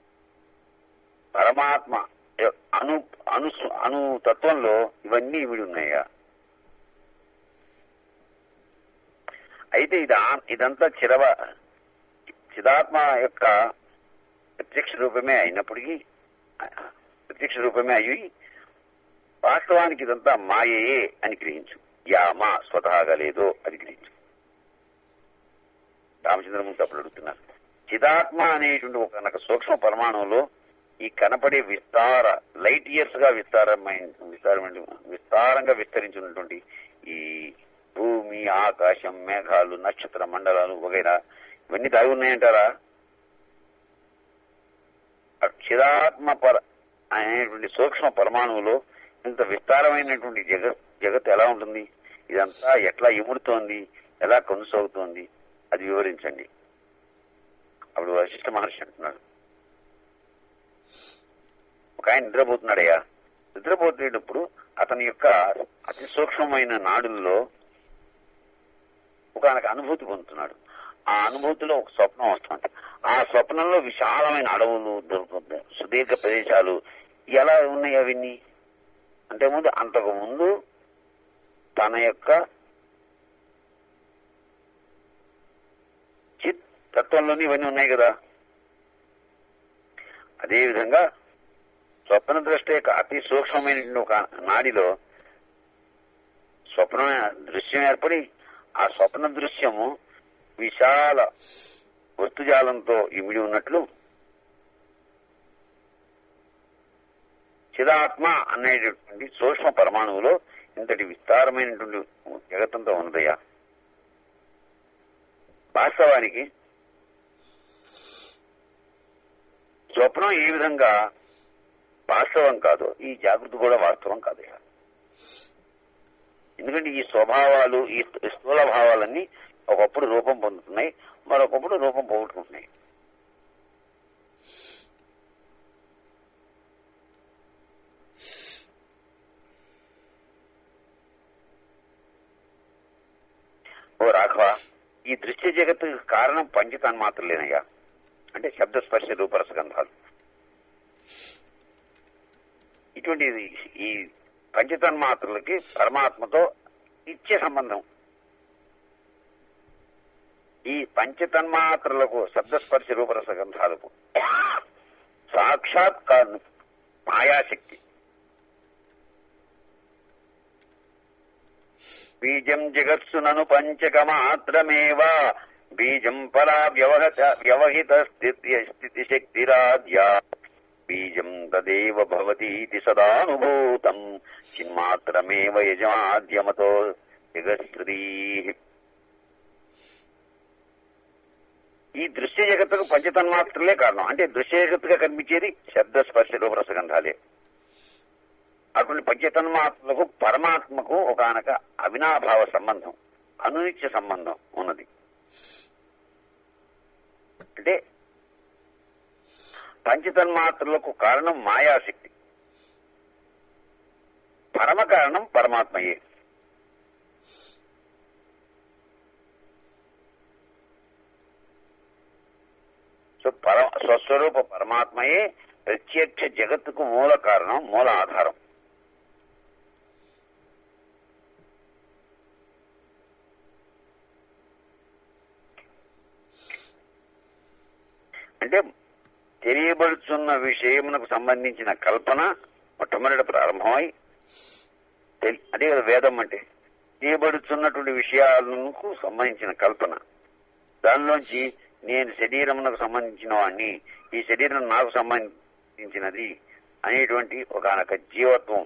పరమాత్మ యొ- అను అను అను తత్వంలో ఇవన్నీ ఇవిడి ఉన్నాయా అయితే ఇది ఆ- ఇదంతా చిరవ చిదాత్మ యొక్క ప్రత్యక్ష రూపమే అయినప్పటికీ ప్రత్యక్ష రూపమే అయ్యి వాస్తవానికి ఇదంతా మాయే అని గ్రహించు యా మా స్వతహాగా లేదో అది గ్రహించు రామచంద్రమూర్తి అప్పుడు అడుగుతున్నారు చిదాత్మ అనేటువంటి ఒక కనుక సూక్ష్మ పరమాణువులో ఈ కనపడే విస్తార లైట్ ఇయర్స్ గా విస్తారమైన విస్తారమైన విస్తారంగా విస్తరించినటువంటి ఈ భూమి ఆకాశం మేఘాలు నక్షత్ర మండలాలు వగైరా ఇవన్నీ దాగి ఉన్నాయంటారా అక్షరాత్మ పర అనేటువంటి సూక్ష్మ పరమాణువులో ఇంత విస్తారమైనటువంటి జగత్ జగత్ ఎలా ఉంటుంది ఇదంతా ఎట్లా ఇముడుతోంది ఎలా కొనసాగుతోంది అది వివరించండి అప్పుడు వశిష్ఠ మహర్షి అంటున్నాడు ఒక ఆయన నిద్రపోతున్నాడయ్యా నిద్రపోతున్నప్పుడు అతని యొక్క అతి సూక్ష్మమైన నాడుల్లో ఒక ఆయనకు అనుభూతి పొందుతున్నాడు ఆ అనుభూతిలో ఒక స్వప్నం వస్తుంది ఆ స్వప్నంలో విశాలమైన అడవులు దొరుకుతాయి సుదీర్ఘ ప్రదేశాలు ఎలా ఉన్నాయి అవన్నీ అంటే ముందు అంతకు ముందు తన యొక్క చిత్ తత్వంలోని ఇవన్నీ ఉన్నాయి కదా అదేవిధంగా స్వప్న దృష్టి యొక్క అతి సూక్ష్మమైన ఒక నాడిలో స్వప్న దృశ్యం ఏర్పడి ఆ స్వప్న దృశ్యము విశాల వస్తుజాలంతో ఇమిడి ఉన్నట్లు చిదాత్మ అనేటటువంటి సూక్ష్మ పరమాణువులో ఇంతటి విస్తారమైనటువంటి జగత్తంతో ఉన్నదయ్యా వాస్తవానికి స్వప్నం ఏ విధంగా వాస్తవం కాదు ఈ జాగృతి కూడా వాస్తవం కాదు ఎందుకంటే ఈ స్వభావాలు ఈ స్థూల భావాలన్నీ ఒకప్పుడు రూపం పొందుతున్నాయి మరొకప్పుడు రూపం పోగొట్టుకుంటున్నాయి ఓ రాఘవ ఈ దృశ్య జగత్తు కారణం పంచతన్మాత్రలేనయ్యా అంటే శబ్ద స్పర్శ రూపరసగంధాలు ఇటువంటి ఈ పంచతన్మాత్రలకి పరమాత్మతో నిత్య సంబంధం ఈ పంచతన్మాత్రలకు శబ్దస్పర్శ రూపరసగంధాలకు సాక్షాత్ కారణం మాయాశక్తి బీజం జగత్సునను పంచకమాత్రమేవ బీజం పరా వ్యవహత వ్యవహిత స్థితి స్థితి శక్తిరాధ్యా బీజం తదేవ భవతీతి సదానుభూతం చిన్మాత్రమేవ యజమాద్యమతో జగశ్రీ ఈ దృశ్య జగత్తుకు పంచతన్మాత్రలే కారణం అంటే దృశ్య జగత్తుగా కనిపించేది శబ్ద స్పర్శ రూపరసగంధాలే అటువంటి పంచతన్మాత్రలకు పరమాత్మకు ఒకనక అవినాభావ సంబంధం అనునిత్య సంబంధం ఉన్నది అంటే పంచతన్మాత్రలకు కారణం మాయాశక్తి పరమ కారణం పరమాత్మయే సో పర స్వస్వరూప పరమాత్మయే ప్రత్యక్ష జగత్తుకు మూల కారణం మూల ఆధారం అంటే తెలియబడుతున్న విషయమునకు సంబంధించిన కల్పన మొట్టమొదటి ప్రారంభమై తెలి- అదే కదా వేదం అంటే తెలియబడుతున్నటువంటి విషయాలకు సంబంధించిన కల్పన దానిలోంచి నేను శరీరమునకు సంబంధించిన వాడిని ఈ శరీరం నాకు సంబంధించినది అనేటువంటి ఒక జీవత్వం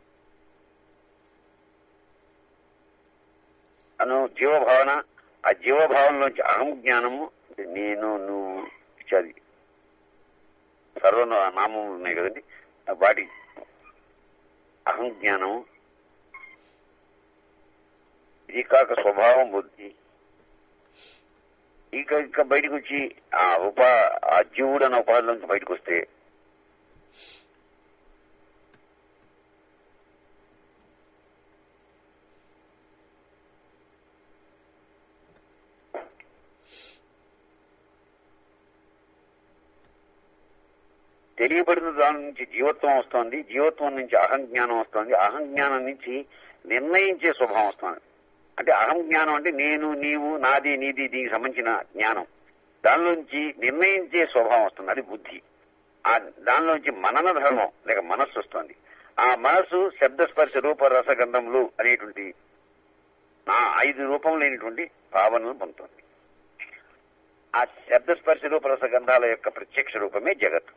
అను జీవభావన ఆ జీవభావంలోంచి అహం జ్ఞానము అంటే నేను నువ్వు ఇత్యాది సర్వ నామములు ఉన్నాయి కదండి వాటి అహం జ్ఞానము ఇది కాక స్వభావం బుద్ధి ఇక ఇంకా బయటకు వచ్చి ఆ ఉపా ఆ జీవుడు అన్న ఉపాధిలోంచి బయటకు వస్తే తెలియబడిన దాని నుంచి జీవత్వం వస్తోంది జీవత్వం నుంచి అహం జ్ఞానం వస్తోంది అహం జ్ఞానం నుంచి నిర్ణయించే స్వభావం వస్తుంది అంటే అహం జ్ఞానం అంటే నేను నీవు నాది నీది దీనికి సంబంధించిన జ్ఞానం దానిలోంచి నిర్ణయించే స్వభావం వస్తుంది అది బుద్ధి ఆ దానిలోంచి మనన ధర్మం లేక మనస్సు వస్తుంది ఆ మనస్సు శబ్దస్పర్శ రూప రసగంధములు అనేటువంటి ఆ ఐదు రూపం లేనిటువంటి భావనలు పొందుతుంది ఆ శబ్దస్పర్శ రూప రసగంధాల యొక్క ప్రత్యక్ష రూపమే జగత్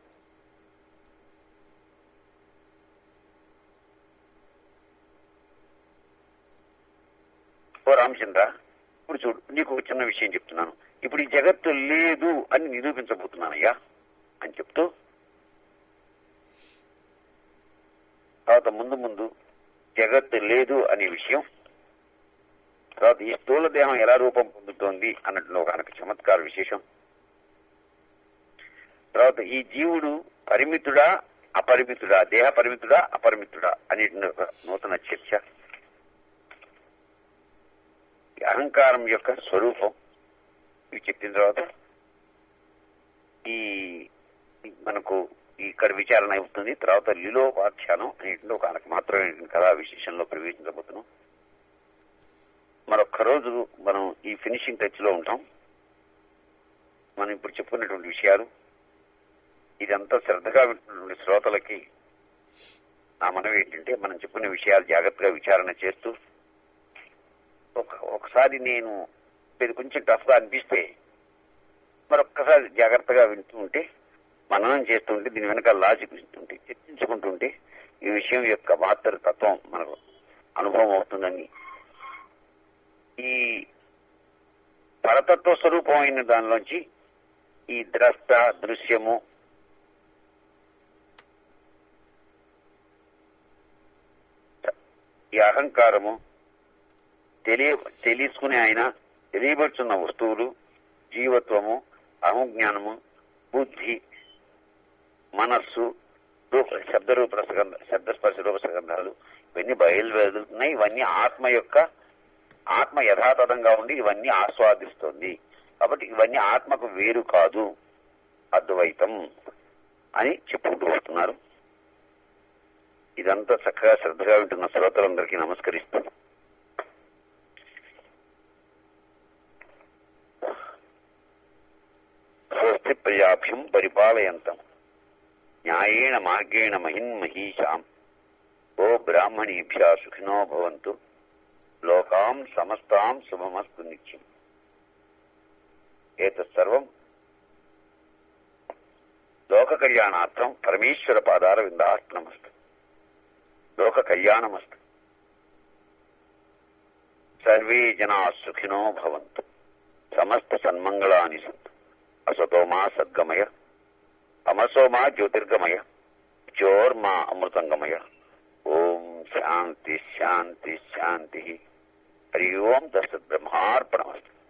ఓ రామచంద్ర ఇప్పుడు చూడు నీకు ఒక చిన్న విషయం చెప్తున్నాను ఇప్పుడు ఈ జగత్తు లేదు అని నిరూపించబోతున్నానయ్యా అని చెప్తూ తర్వాత ముందు ముందు జగత్తు లేదు అనే విషయం తర్వాత ఈ స్థూల దేహం ఎలా రూపం పొందుతోంది అన్నట్లు ఒక కనుక చమత్కార విశేషం తర్వాత ఈ జీవుడు పరిమితుడా అపరిమితుడా దేహ పరిమితుడా అపరిమితుడా అనే ఒక నూతన చర్చ ఈ అహంకారం యొక్క స్వరూపం ఇవి చెప్పిన తర్వాత ఈ ఈ మనకు ఇక్కడ విచారణ అవుతుంది తర్వాత లీలోపాఖ్యానం అనేటువంటి ఒక ఆయనకు మాత్రమే కథా విశేషంలో ప్రవేశించబోతున్నాం మరొక్క రోజు మనం ఈ ఫినిషింగ్ టచ్ లో ఉంటాం మనం ఇప్పుడు చెప్పుకున్నటువంటి విషయాలు ఇదంతా శ్రద్ధగా వింటున్నటువంటి శ్రోతలకి నా మనవి ఏంటంటే మనం చెప్పుకునే విషయాలు జాగ్రత్తగా విచారణ చేస్తూ ఒక ఒకసారి నేను ఇది కొంచెం టఫ్ గా అనిపిస్తే మరొక్కసారి జాగ్రత్తగా వింటూ ఉంటే మననం చేస్తుంటే దీని వెనక లాజిక్ వింటుంటే చర్చించుకుంటుంటే ఈ విషయం యొక్క మహత్తర తత్వం మనకు అనుభవం అవుతుందని ఈ పరతత్వ స్వరూపమైన దానిలోంచి ఈ ద్రష్ట దృశ్యము ఈ అహంకారము తెలియ తెలుసుకునే ఆయన తెలియబడుతున్న వస్తువులు జీవత్వము అహంజ్ఞానము బుద్ధి మనస్సు రూప శబ్దరూప రసగంధ శబ్దస్పర్శ రూప సగంధాలు ఇవన్నీ బయలువెదులుతున్నాయి ఇవన్నీ ఆత్మ యొక్క ఆత్మ యథాతథంగా ఉండి ఇవన్నీ ఆస్వాదిస్తుంది కాబట్టి ఇవన్నీ ఆత్మకు వేరు కాదు అద్వైతం అని చెప్పుకుంటూ వస్తున్నారు ఇదంతా చక్కగా శ్రద్ధగా వింటున్న శ్రోతలందరికీ నమస్కరిస్తూ స్వస్తి ప్రజాభ్యం పరిపాలయంతం న్యాయేణ మార్గేణ మహిన్మహీషాం ఓ బ్రాహ్మణీభ్య సుఖినో భవంతు లోకాం సమస్తాం శుభమస్తు నిత్యం ఏతత్సర్వం లోక కళ్యాణార్థం పరమేశ్వర పాదార విందార్పణమస్తు లోక కళ్యాణమస్తు సర్వే జనా సుఖినో భవంతు సమస్త సన్మంగళాని సంతు అసతోమా సద్గమయ అమసోమా జ్యోతిర్గమయ జ్యోర్మా అమృతంగమయ ఓం శాంతి శాంతి శాంతి హరి ఓం దశ బ్రహ్మార్పణమస్తు